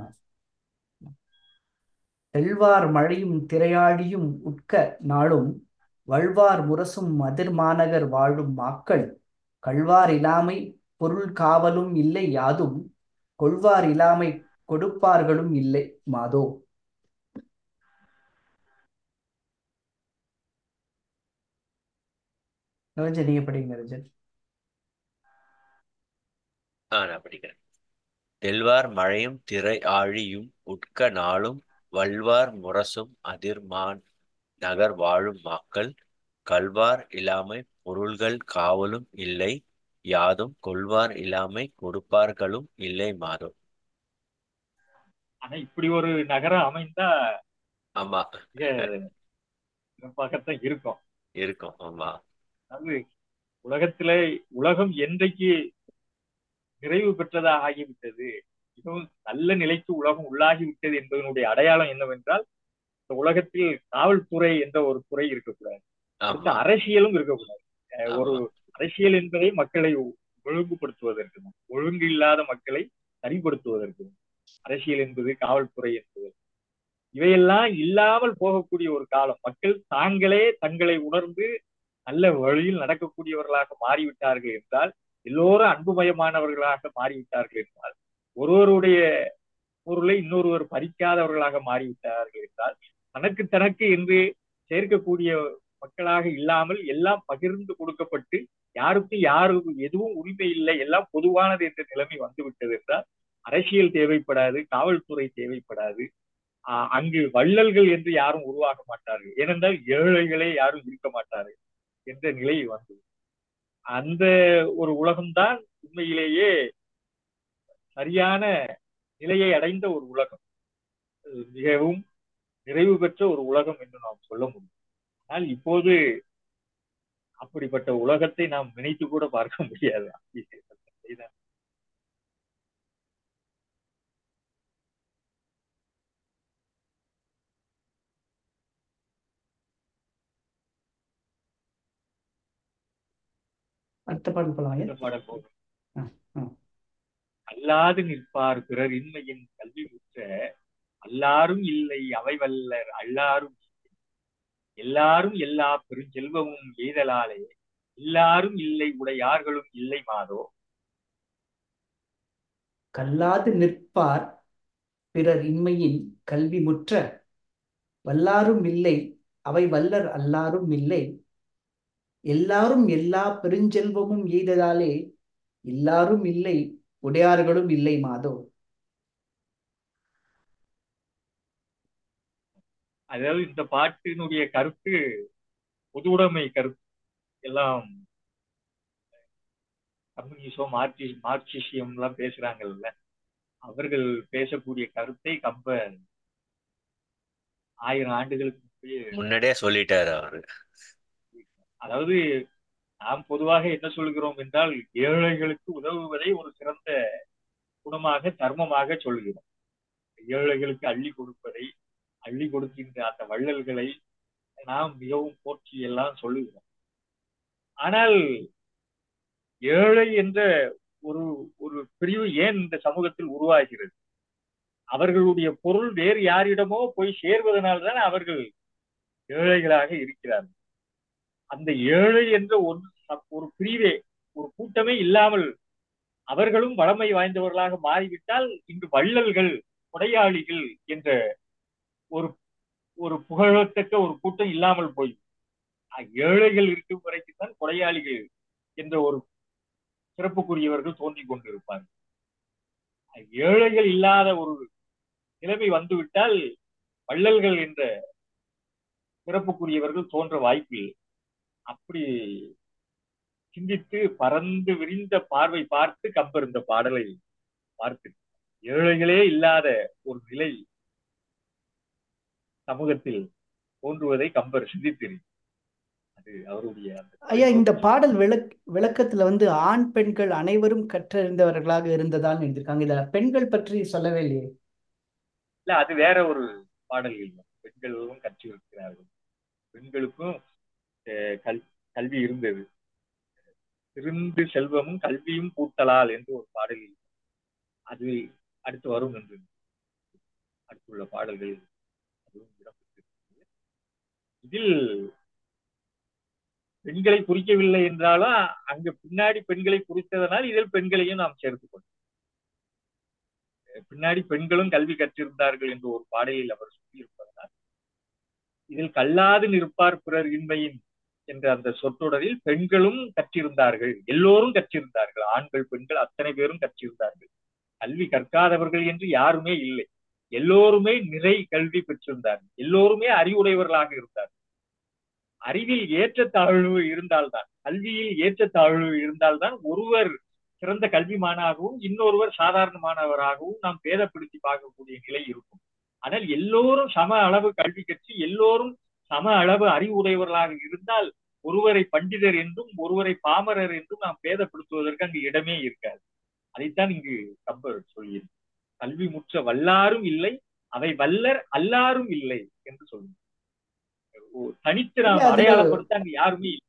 செல்வார் மழையும் திரையாழியும் உட்க நாளும் வல்வார் முரசும் மதிர்மாநகர் வாழும் மாக்கள் கள்வார் இலாமை பொருள் காவலும் இல்லை யாதும் கொள்வார் இலாமை கொடுப்பார்களும் இல்லை மாதோ ரஞ்சன் நீங்க படிங்க ரஞ்சன் ஆ நான் படிக்கிறேன் தெல்வார் மழையும் திரை ஆழியும் உட்க நாளும் வல்வார் முரசும் அதிர்மான் நகர் வாழும் மாக்கள் கல்வார் இலாமை பொருள்கள் காவலும் இல்லை யாதும் கொள்வார் இலாமை கொடுப்பார்களும் இல்லை மாதோ ஆனா இப்படி ஒரு நகரம் அமைந்தா ஆமா மிக சிறப்பாகத்தான் இருக்கும் இருக்கும் ஆமா அதாவது உலகத்தில உலகம் என்றைக்கு நிறைவு பெற்றதாக ஆகிவிட்டது மிகவும் நல்ல நிலைக்கு உலகம் உள்ளாகி விட்டது என்பதனுடைய அடையாளம் என்னவென்றால் இந்த உலகத்தில் காவல்துறை என்ற ஒரு துறை இருக்கக்கூடாது அடுத்து ஆமா அரசியலும் இருக்கக்கூடாது அஹ் ஒரு ஆமா அரசியல் என்பதை மக்களை ஒழுங்குபடுத்துவதற்கு தான். ஒழுங்கு இல்லாத மக்களை சரிப்படுத்துவதற்கு தான். அரசியல் என்பது காவல்துறை என்பது இவையெல்லாம் இல்லாமல் போகக்கூடிய ஒரு காலம் மக்கள் தாங்களே தங்களை உணர்ந்து நல்ல வழியில் நடக்கக்கூடியவர்களாக மாறிவிட்டார்கள் என்றால் எல்லோரும் அன்புமயமானவர்களாக மாறிவிட்டார்கள் என்றால் ஒருவருடைய பொருளை இன்னொருவர் பறிக்காதவர்களாக மாறிவிட்டார்கள் என்றால் தனக்கு தனக்கு என்று சேர்க்கக்கூடிய மக்களாக இல்லாமல் எல்லாம் பகிர்ந்து கொடுக்கப்பட்டு யாருக்கும் யாருக்கும் எதுவும் உரிமை இல்லை எல்லாம் பொதுவானது என்ற நிலைமை வந்துவிட்டது என்றால் அரசியல் தேவைப்படாது காவல்துறை தேவைப்படாது ஆஹ் அங்கு வள்ளல்கள் என்று யாரும் உருவாக மாட்டார்கள் ஏனென்றால் ஏழைகளே யாரும் இருக்க மாட்டார்கள் என்ற நிலை வந்தது அந்த ஒரு உலகம்தான் உண்மையிலேயே சரியான நிலையை அடைந்த ஒரு உலகம் அது மிகவும் நிறைவு பெற்ற ஒரு உலகம் என்று நாம் சொல்ல முடியும் ஆனால் இப்போது அப்படிப்பட்ட உலகத்தை நாம் நினைத்து கூட பார்க்க முடியாது இதுதான். அடுத்த பாடல் போலாம் ஐயா இந்த பாடல் போகும் ஆ, ஆ. அல்லாது நிற்பார் பிறர் இன்மையின் கல்வி உற்ற அல்லாரும் இல்லை அவை வல்லர் அல்லாரும் இல்லை. எல்லாரும் எல்லா பெருஞ்செல்வமும் எய்தலாலே எல்லாரும் இல்லை உடையார்களும் இல்லை மாதோ கல்லாது நிற்பார் பிறர் இன்மையின் கல்வி முற்ற வல்லாரும் இல்லை அவை வல்லர் அல்லாரும் இல்லை எல்லாரும் எல்லா பெருஞ்செல்வமும் எய்ததாலே எல்லாரும் இல்லை உடையார்களும் இல்லை மாதோ அதாவது இந்த பாட்டினுடைய கருத்து பொதுவுடைமை கருத்து எல்லாம் கம்யூனிசம் மார்க்சி மார்க்சிசியம் எல்லாம் பேசுறாங்கல்ல அவர்கள் பேசக்கூடிய கருத்தை கம்பர் ஆயிரம் ஆண்டுகளுக்கு முன்பே முன்னாடியே சொல்லிட்டாரு அவரு அதாவது நாம் பொதுவாக என்ன சொல்கிறோம் என்றால் ஏழைகளுக்கு உதவுவதை ஒரு சிறந்த குணமாக தர்மமாக சொல்கிறோம் ஏழைகளுக்கு அள்ளி கொடுப்பதை அள்ளி கொடுக்கின்ற அந்த வள்ளல்களை நாம் மிகவும் போற்றி எல்லாம் சொல்லுகிறோம் ஆனால் ஏழை என்ற ஒரு ஒரு பிரிவு ஏன் இந்த சமூகத்தில் உருவாகிறது அவர்களுடைய பொருள் வேறு யாரிடமோ போய் சேர்வதனால்தான் அவர்கள் ஏழைகளாக இருக்கிறார்கள் அந்த ஏழை என்ற ஒரு ஒரு பிரிவே ஒரு கூட்டமே இல்லாமல் அவர்களும் வளமை வாய்ந்தவர்களாக மாறிவிட்டால் இன்று வள்ளல்கள் கொடையாளிகள் என்ற ஒரு ஒரு புகழத்தக்க ஒரு கூட்டம் இல்லாமல் போய் ஏழைகள் இருக்கும் வரைக்கும் தான் கொடையாளிகள் என்ற ஒரு சிறப்புக்குரியவர்கள் தோன்றிக் கொண்டிருப்பார்கள் ஏழைகள் இல்லாத ஒரு நிலைமை வந்துவிட்டால் வள்ளல்கள் என்ற சிறப்புக்குரியவர்கள் தோன்ற வாய்ப்பில்லை அப்படி சிந்தித்து பறந்து விரிந்த பார்வை பார்த்து கம்பர் இந்த பாடலை பார்த்து ஏழைகளே இல்லாத ஒரு நிலை சமூகத்தில் தோன்றுவதை கம்பர் சிந்தித்திரு அது அவருடைய அந்த ஐயா இந்த தொலைநோக்கு பாடல் விளக் விளக்கத்துல வந்து ஆண் பெண்கள் அனைவரும் கற்றறிந்தவர்களாக இருந்ததான்னு எழுதியிருக்காங்க இத பெண்கள் பற்றி சொல்லவே இல்லையே இல்ல அது வேற ஒரு பாடல் இல்லை பெண்களும் கற்றிருக்கிறார்கள் பெண்களுக்கும் அஹ், கல் கல்வி இருந்தது திருந்து செல்வமும் கல்வியும் கூட்டலால் என்று ஒரு பாடல் இல்லை. அது அடுத்து வரும் என்று அடுத்துள்ள பாடல்களில் அதுவும் இடம்பெற்றிருக்கிறது இதில் பெண்களை குறிக்கவில்லை என்றாலும் அங்கு பின்னாடி பெண்களை குறித்ததனால் இதில் பெண்களையும் நாம் சேர்த்துக் கொண்டோம் பின்னாடி பெண்களும் கல்வி கற்றிருந்தார்கள் என்று ஒரு பாடலில் அவர் சொல்லியிருப்பதனால் இதில் கல்லாது நிற்பார் பிறர் இன்மையின் என்ற அந்த சொற்றொடரில் பெண்களும் கற்றிருந்தார்கள் எல்லோரும் கற்றிருந்தார்கள் ஆண்கள் பெண்கள் அத்தனை பேரும் கற்றிருந்தார்கள் கல்வி கற்காதவர்கள் என்று யாருமே இல்லை எல்லோருமே நிறை கல்வி பெற்றிருந்தார்கள் எல்லோருமே அறிவுடையவர்களாக இருந்தார்கள் அறிவில் ஏற்றத்தாழ்வு இருந்தால்தான் கல்வியில் ஏற்றத்தாழ்வு இருந்தால்தான் ஒருவர் சிறந்த கல்விமானாகவும் இன்னொருவர் சாதாரணமானவராகவும் நாம் பேதப்படுத்தி பார்க்கக்கூடிய நிலை இருக்கும் ஆனால் எல்லோரும் சம அளவு கல்வி கற்று எல்லோரும் சம அளவு அறிவுடையவர்களாக இருந்தால் ஒருவரை பண்டிதர் என்றும் ஒருவரை பாமரர் என்றும் நாம் பேதப்படுத்துவதற்கு அங்கு இடமே இருக்காது அதைத்தான் இங்கு கம்பர் சொல்கிறார் கல்வி முற்ற வல்லாரும் இல்லை அவை வல்லர் அல்லாரும் இல்லை என்று சொல்லுங்க தனித்து நாம் இல்ல, அதுல- அடையாளப்படுத்த அங்கு யாருமே இல்லை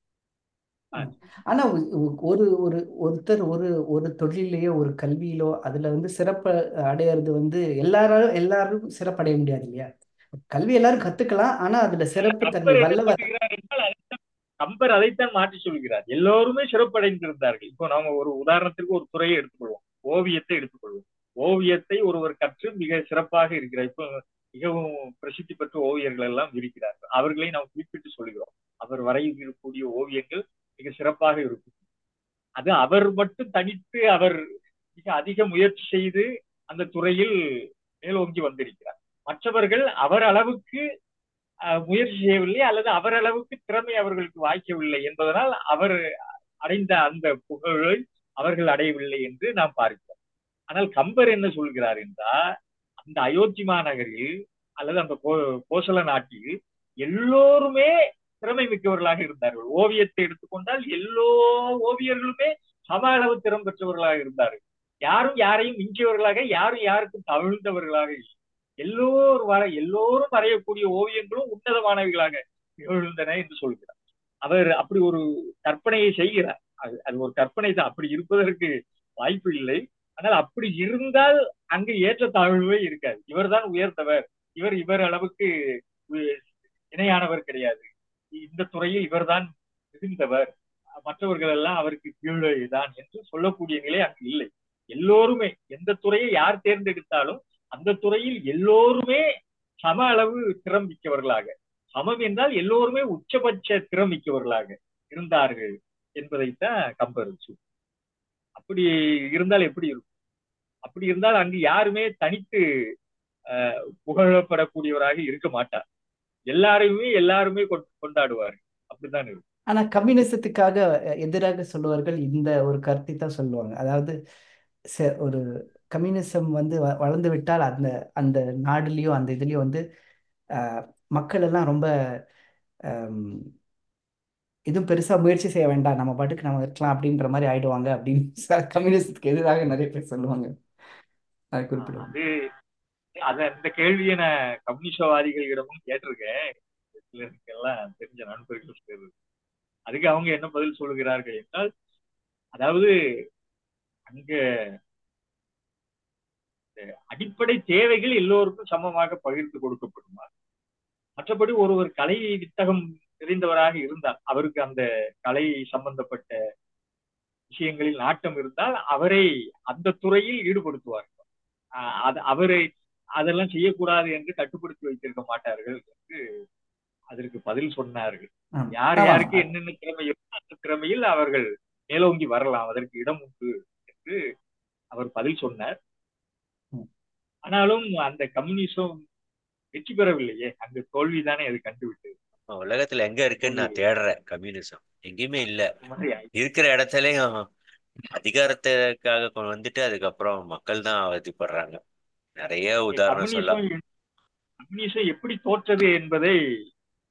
ஆனா ஒ- ஒ- ஒரு ஒரு ஒருத்தர் ஒரு ஒரு தொழிலையோ ஒரு கல்வியிலோ அதுல வந்து சிறப்பு அடையிறது வந்து எல்லாரும் எல்லாரும் சிறப்படைய முடியாது இல்லையா கல்வி எல்லாரும் கத்துக்கலாம் ஆனா அதுல சிறப்பு தன்மை கம்பர் என்ன வல்லவர் சொல்லுகிறார் என்றால் அதைத்தான் கம்பர் அதைத்தான் மாற்றி சொல்கிறார் எல்லோருமே சிறப்படைந்திருந்தார்கள் இப்போ நாம ஒரு உதாரணத்திற்கு ஒரு துறையை எடுத்துக்கொள்வோம் ஓவியத்தை எடுத்துக்கொள்வோம் ஓவியத்தை ஒருவர் கற்று மிக சிறப்பாக இருக்கிறார் இப்போ மிகவும் பிரசித்தி பெற்ற ஓவியர்கள் எல்லாம் இருக்கிறார்கள் அவர்களை நாம் குறிப்பிட்டு சொல்கிறோம் அவர் வரையக்கூடிய ஓவியங்கள் மிக சிறப்பாக இருக்கும் அது அவர் மட்டும் தனித்து அவர் மிக அதிக முயற்சி செய்து அந்த துறையில் மேலோங்கி வந்திருக்கிறார் மற்றவர்கள் அவர் அளவுக்கு அஹ், முயற்சி செய்யவில்லை அல்லது அவர் அளவுக்கு திறமை அவர்களுக்கு வாய்க்கவில்லை என்பதனால் அவர் அடைந்த அந்த புகழை அவர்கள் அடையவில்லை என்று நாம் பார்க்கிறோம் ஆனால் கம்பர் என்ன சொல்கிறார் என்றால் அந்த அயோத்தி மாநகரில் அல்லது அந்த கோ- கோசல நாட்டில் எல்லோருமே திறமை மிக்கவர்களாக இருந்தார்கள் ஓவியத்தை எடுத்துக்கொண்டால் எல்லோ ஓவியர்களுமே சம அளவு திறம் பெற்றவர்களாக இருந்தார்கள் யாரும் யாரையும் மிஞ்சியவர்களாக யாரும் யாருக்கும் தவிழ்ந்தவர்களாக இல்லை எல்லோரும் வர எல்லோரும் வரையக்கூடிய ஓவியங்களும் உன்னதமானவைகளாக நிகழ்ந்தன என்று சொல்கிறார் அவர் அப்படி ஒரு கற்பனையை செய்கிறார் அது அது ஒரு கற்பனை தான் அப்படி இருப்பதற்கு வாய்ப்பு இல்லை ஆனால் அப்படி இருந்தால் அங்கு ஏற்றத்தாழ்வே இருக்காது இவர்தான் உயர்ந்தவர் இவர் இவர் அளவுக்கு உ- இணையானவர் கிடையாது இந்த துறையில் இவர்தான் மிகுந்தவர் மற்றவர்கள் எல்லாம் அவருக்கு கீழே தான் என்று சொல்லக்கூடிய நிலை அங்கு இல்லை எல்லோருமே எந்த துறையை யார் தேர்ந்தெடுத்தாலும் அந்த துறையில் எல்லோருமே சம அளவு திறம் மிக்கவர்களாக சமம் என்றால் எல்லோருமே உச்சபட்ச திறம் மிக்கவர்களாக இருந்தார்கள் என்பதைத்தான் கம்பர் சொல்லு அப்படி இருந்தால் எப்படி இருக்கும் அப்படி இருந்தால் அங்கு யாருமே தனித்து அஹ், புகழப்படக்கூடியவராக இருக்க மாட்டார் எல்லாரையுமே எல்லாருமே கொ- கொண்டாடுவார்கள் அப்படித்தான் இருக்கும் ஆனா கம்யூனிசத்துக்காக எதிராக சொல்லுவார்கள் இந்த ஒரு கருத்தை தான் சொல்லுவாங்க அதாவது ச- ஒரு கம்யூனிசம் வந்து வ- வளர்ந்து விட்டால் அந்த அந்த நாடுலயோ அந்த இதுலயோ வந்து ஆஹ், மக்கள் எல்லாம் ரொம்ப ஆம், எதுவும் பெருசா முயற்சி செய்ய வேண்டாம் நம்ம பாட்டுக்கு நம்ம இருக்கலாம் அப்படின்ற மாதிரி ஆயிடுவாங்க அப்படின்னு ச- கம்யூனிசத்துக்கு எதிராக நிறைய பேர் சொல்லுவாங்க அதை குறிப்பிடுவாங்க அது அது அந்த கேள்வியை நான் கம்யூனிஸ்டவாதிகளிடமும் கேட்டிருக்கேன் சிலருக்கு எல்லாம் தெரிஞ்ச நண்பர்கள் சிலர் அதுக்கு அவங்க என்ன பதில் சொல்லுகிறார்கள் என்றால் அதாவது அங்க இந்த அடிப்படை தேவைகள் எல்லோருக்கும் சமமாக பகிர்ந்து கொடுக்கப்படுமா மற்றபடி ஒருவர் கலை வித்தகம் தெரிந்தவராக இருந்தால் அவருக்கு அந்த கலை சம்பந்தப்பட்ட விஷயங்களில் நாட்டம் இருந்தால் அவரை அந்த துறையில் ஈடுபடுத்துவார்கள் ஆஹ் அது அவரை அதெல்லாம் செய்யக்கூடாது என்று கட்டுப்படுத்தி வைத்திருக்க மாட்டார்கள் என்று அதற்கு பதில் சொன்னார்கள் ஆமா. யார் ஆமா. யாருக்கு என்னென்ன திறமை இருக்கோ அந்த திறமையில் அவர்கள் மேலோங்கி வரலாம் அதற்கு இடம் உண்டு என்று அவர் பதில் சொன்னார் ம். ஆனாலும் அந்த கம்யூனிசம் வெற்றி பெறவில்லையே அங்கு தோல்விதானே அது கண்டுவிட்டது உலகத்துல எங்க இருக்குன்னு நான் தேடுறேன் கம்யூனிசம் எங்கேயுமே இல்ல இந்த மாதிரி ஆயிடுச்சு. இருக்கிற இடத்துலயும் அதிகாரத்துக்காக கொண்டு வந்துட்டு அதுக்கப்புறம் மக்கள் தான் அவதிப்படுறாங்க நிறைய உதாரணம் சொல்லலாம் கம்யூனிசம் கம்யூனிசம் எப்படி தோற்றது என்பதை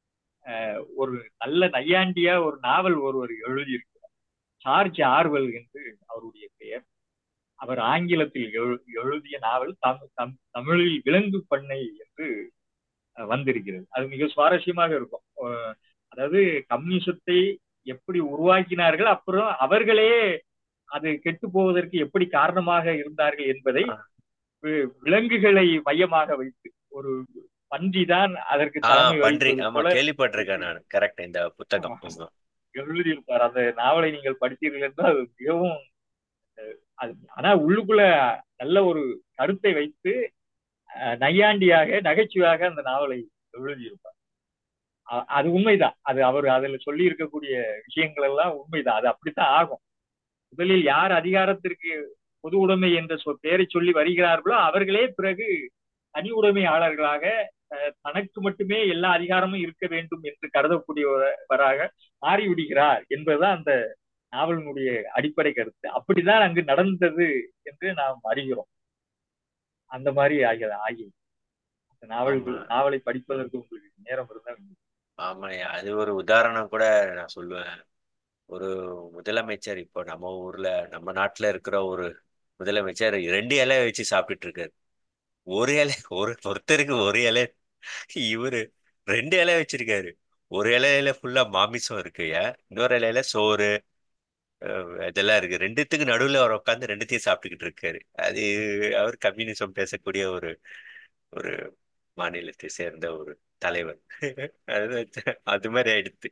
அஹ், ஒரு நல்ல நையாண்டியா ஒரு நாவல் ஒருவர் எழுதியிருக்கிறார் ஜார்ஜ் ஆர்வெல் என்று அவருடைய பெயர் அவர் ஆங்கிலத்தில் எழு- எழுதிய நாவல் தம்- தம்- தமிழில் விலங்கு பண்ணை என்று அஹ், வந்திருக்கிறது அது மிக சுவாரஸ்யமாக இருக்கும் அஹ், அதாவது கம்யூனிசத்தை எப்படி உருவாக்கினார்கள் அப்புறம் அவர்களே அது கெட்டு போவதற்கு எப்படி காரணமாக இருந்தார்கள் என்பதை வி- விலங்குகளை மையமாக வைத்து ஒரு பன்றி தான் அதற்கு ஆ தலைமை பன்றி வகிப்பது ஆமா போல கேள்விப்பட்டிருக்கேன் நான் கரெக்ட் இந்த புத்தகம் ஆமா. எழுதியிருப்பார் அந்த நாவலை நீங்கள் படித்தீர்கள் என்றால் அது மிகவும் அஹ், அது ஆனா உள்ளுக்குள்ள நல்ல ஒரு கருத்தை வைத்து அஹ், நையாண்டியாக நகைச்சுவையாக அந்த நாவலை எழுதியிருப்பார் அ- அது உண்மைதான் அது அவர் அதில் சொல்லி இருக்கக்கூடிய விஷயங்கள் எல்லாம் உண்மைதான் அது அப்படித்தான் ஆகும் முதலில் யார் அதிகாரத்திற்கு பொது உடைமை என்ற சொல் பெயரை சொல்லி வருகிறார்களோ அவர்களே பிறகு தனி உடைமையாளர்களாக அஹ், தனக்கு மட்டுமே எல்லா அதிகாரமும் இருக்க வேண்டும் என்று கருதக்கூடியவராக மாறிவிடுகிறார் என்பதுதான் அந்த நாவலினுடைய அடிப்படை கருத்து அப்படிதான் அங்கு நடந்தது என்று நாம் அறிகிறோம் அந்த மாதிரி ஆகியது ஆகி அந்த நாவல் ஆமா. நாவலை படிப்பதற்கு உங்களுக்கு நேரம் இருந்தால் ஆமாய்யா அது ஒரு உதாரணம் கூட நான் சொல்லுவேன் ஒரு முதலமைச்சர் இப்போ நம்ம ஊர்ல நம்ம நாட்டுல இருக்கிற ஒரு முதலமைச்சர் ரெண்டு இலை வச்சு சாப்பிட்டுட்டு இருக்காரு ஒரு இலை ஒரு ஒருத்தருக்கு ஒரு இலை இவரு ரெண்டு இலை வச்சிருக்காரு ஒரு இலையில ஃபுல்லா மாமிசம் இருக்குயா இன்னொரு இலையில சோறு அஹ், இதெல்லாம் இருக்கு ரெண்டுத்துக்கு நடுவுல அவர் உட்காந்து ரெண்டுத்தையும் சாப்பிட்டுக்கிட்டு இருக்காரு அது அவர் கம்யூனிசம் பேசக்கூடிய ஒரு ஒரு மாநிலத்தை சேர்ந்த ஒரு தலைவர் அது அது மாதிரி ஆயிடுத்து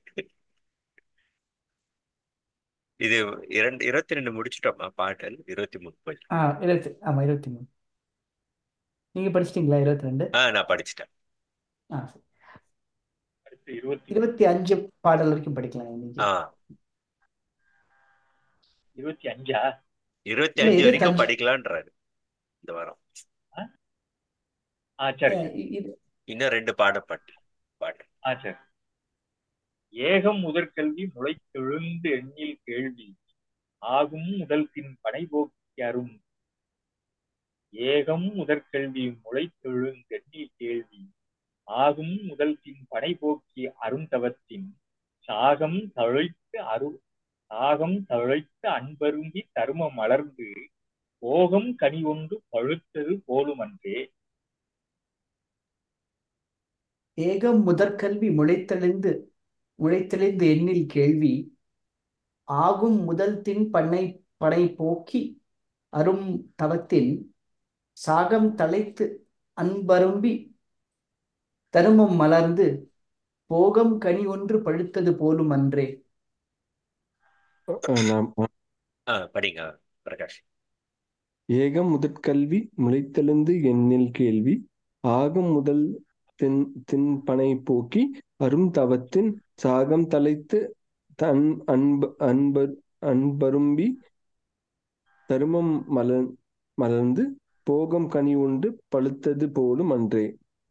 இது இரண்டு இருபத்தி ரெண்டு முடிச்சிட்டோமா பாடல் இருபத்தி மூணு போய் ஆ இருபத்தி ஆமா இருபத்தி மூணு நீங்க படிச்சிட்டீங்களா இருபத்தி ரெண்டு ஆ நான் படிச்சிட்டேன் ஆ சரி. அடுத்து இருபத்தி இருபத்தி அஞ்சு பாடல் வரைக்கும் படிக்கலாம் இன்னைக்கு ஆ இருபத்தி அஞ்சா இருபத்தி இல்ல அஞ்சு இருபத்தி வரைக்கும் அஞ்சு படிக்கலான்றாரு இந்த வாரம் ஆ சரி அஹ் இ- இது இன்னும் ரெண்டு பாடம் பாட்டு பாட்டு ஆ சரி ஏகம் முதற்கல்வி முளைத்தெழுந்து எண்ணில் கேள்வி ஆகும் முதல்பின் பனைபோக்கி அரும் ஏகம் முதற்கல்வி முளைத்தெழுந்து எண்ணில் கேள்வி ஆகும் முதல்பின் பனைபோக்கி அருந்தவத்தின் சாகம் தழைத்து அரு சாகம் தழைத்து அன்பருந்தி தருமம் மலர்ந்து போகம் கனி ஒன்று பழுத்தது போலுமன்றே ஏகம் முதற்கல்வி முளைத்தெழுந்து முளைத்தெழுந்து எண்ணில் கேள்வி ஆகும் முதல் தின் பண்ணை படை போக்கி அரும் தவத்தின் சாகம் தழைத்து அன்பரும்பி தருமம் மலர்ந்து போகம் கனி ஒன்று பழுத்தது போலும் அன்றே அஹ் நாம் ஆ படிங்க பிரகாஷ் ஏகம் முதற்கல்வி முளைத்தெழுந்து எண்ணில் கேள்வி ஆகம் முதல் தின் தின்பனை போக்கி அரும் தவத்தின் சாகம் தலைத்து தன் அன்ப அன்பர் அன்பரும்பி தருமம் மலர் மலர்ந்து போகம் கனி உண்டு பழுத்தது போலும் அன்றே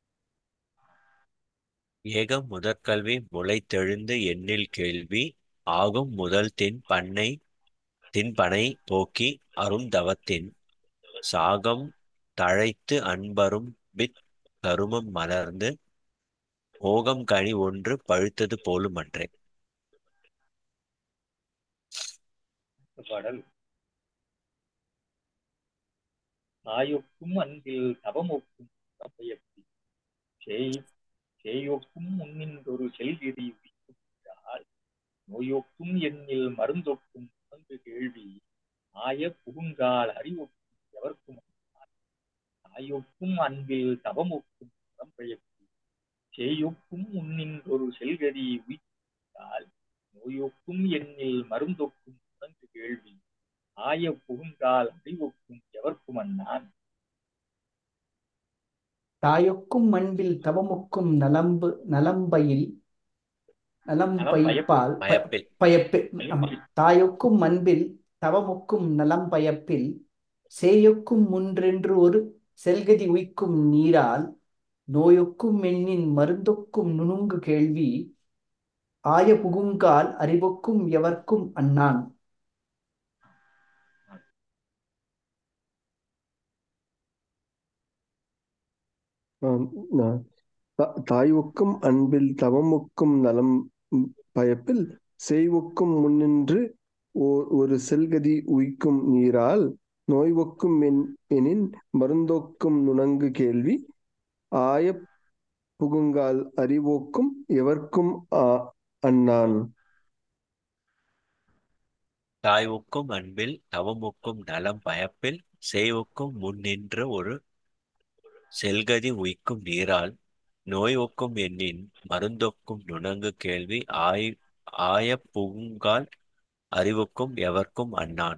ஏகம் முதற்கல்வி முளைத்தெழுந்து எண்ணில் கேள்வி ஆகும் முதல் தின் பண்ணை தின்பனை போக்கி அரும் தவத்தின் சாகம் தழைத்து அன்பரும் பித் கருமம் மலர்ந்து போகம் கனி ஒன்று பழுத்தது போலும் அன்றே பாடல் தாயொக்கும் அன்பில் தவமொக்கும் தப்பையப்பி சேய் சேயொக்கும் முன்னின்றொரு செல்கிரி உயிர்த்தால் நோயொக்கும் எண்ணில் மருந்தொக்கும் வந்து கேள்வி ஆய புகுங்கால் அறிவொக்கும் எவர்க்கும் அஞ்சால். தாயொக்கும் அன்பில் தவமொக்கும் தம்பையப்பி சேயொக்கும் முன்னின்றொரு செல்கதி உயிர்த்தால் நோயொக்கும் எண்ணில் மருந்தொக்கும் வந்து கேள்வி ஆய புகுங்கால் அறிவொக்கும் எவர்க்கும் அண்ணான் தாயொக்கும் மண்பில் தவமுக்கும் நலம்பு நலம்பையில் நலம்பயிப்பால் ப- மயப்பில் பயப்பில் ஆமா தாயொக்கும் மண்பில் தவமுக்கும் நலம் பயப்பில் சேயொக்கும் முன்றென்று ஒரு செல்கதி உய்க்கும் நீரால் நோயொக்கும் எண்ணின் மருந்தொக்கும் நுணுங்கு கேள்வி ஆய புகுங்கால் அறிவொக்கும் எவர்க்கும் அண்ணான் ஆம், நான் த- தாய்வுக்கும் அன்பில் தவமுக்கும் நலம் பயப்பில் செய்வுக்கும் முன்னின்று ஓ- ஒரு செல்கதி உய்க்கும் நீரால் நோய்வுக்கும் என்- எனின் மருந்தோக்கும் நுணங்கு கேள்வி ஆயப் புகுங்கால் அறிவோக்கும் எவர்க்கும் ஆ- அன்னான் தாய்வுக்கும் அன்பில் தவமுக்கும் நலம் பயப்பில் செய்வுக்கும் முன்னின்று ஒரு செல்கதி உய்க்கும் நீரால் நோய்வுக்கும் எண்ணின் மருந்தொக்கும் நுணங்கு கேள்வி ஆய் ஆயப் புகுங்கால் அறிவுக்கும் எவர்க்கும் அன்னான்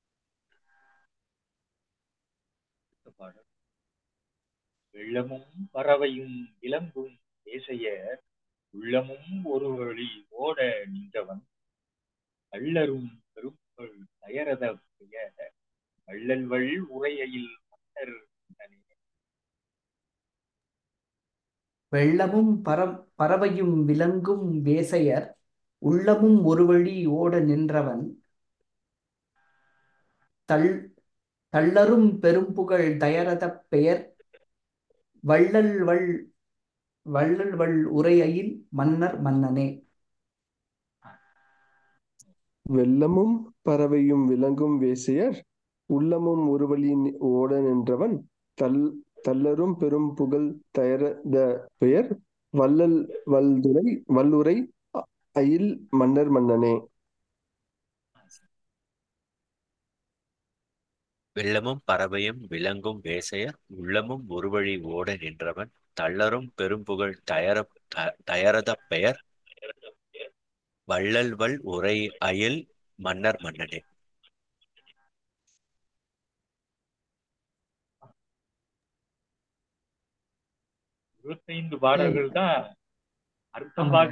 பாடல். வெள்ளமும் பறவையும் விலங்கும் பேசைய உள்ளமும் ஒரு வழி ஓட நின்றவன் கள்ளரும் பெரும்பல் தயரத பெய வள்ளல்வள் உரையில் மன்னர் மன்னனே. வெள்ளமும் பரம் பறவையும் விலங்கும் வேசையர் உள்ளமும் ஒரு வழி ஓட நின்றவன் தள் தள்ளரும் பெரும்புகழ் தயரதப் பெயர் வள்ளல் வள் வள்ளல் வள் உரையில் மன்னர் மன்னனே வெள்ளமும் பறவையும் விலங்கும் வேசையர் உள்ளமும் ஒரு வழி நி- ஓட நின்றவன் தல் தள்ளரும் பெரும் புகழ் தயரத பெயர் வள்ளல் வல்துறை வல்லுரை அ- அயில் மன்னர் மன்னனே வெள்ளமும் பறவையும் விலங்கும் வேசையர் உள்ளமும் ஒருவழி ஓட நின்றவன் தள்ளரும் பெரும்புகழ் தயர த- தயரதப் பெயர் வள்ளல்வள் உரை அயில் மன்னர் மன்னனே இருபத்தைந்து பாடல்கள் தான் அர்த்தம் ஆமாங்க. பார்க்க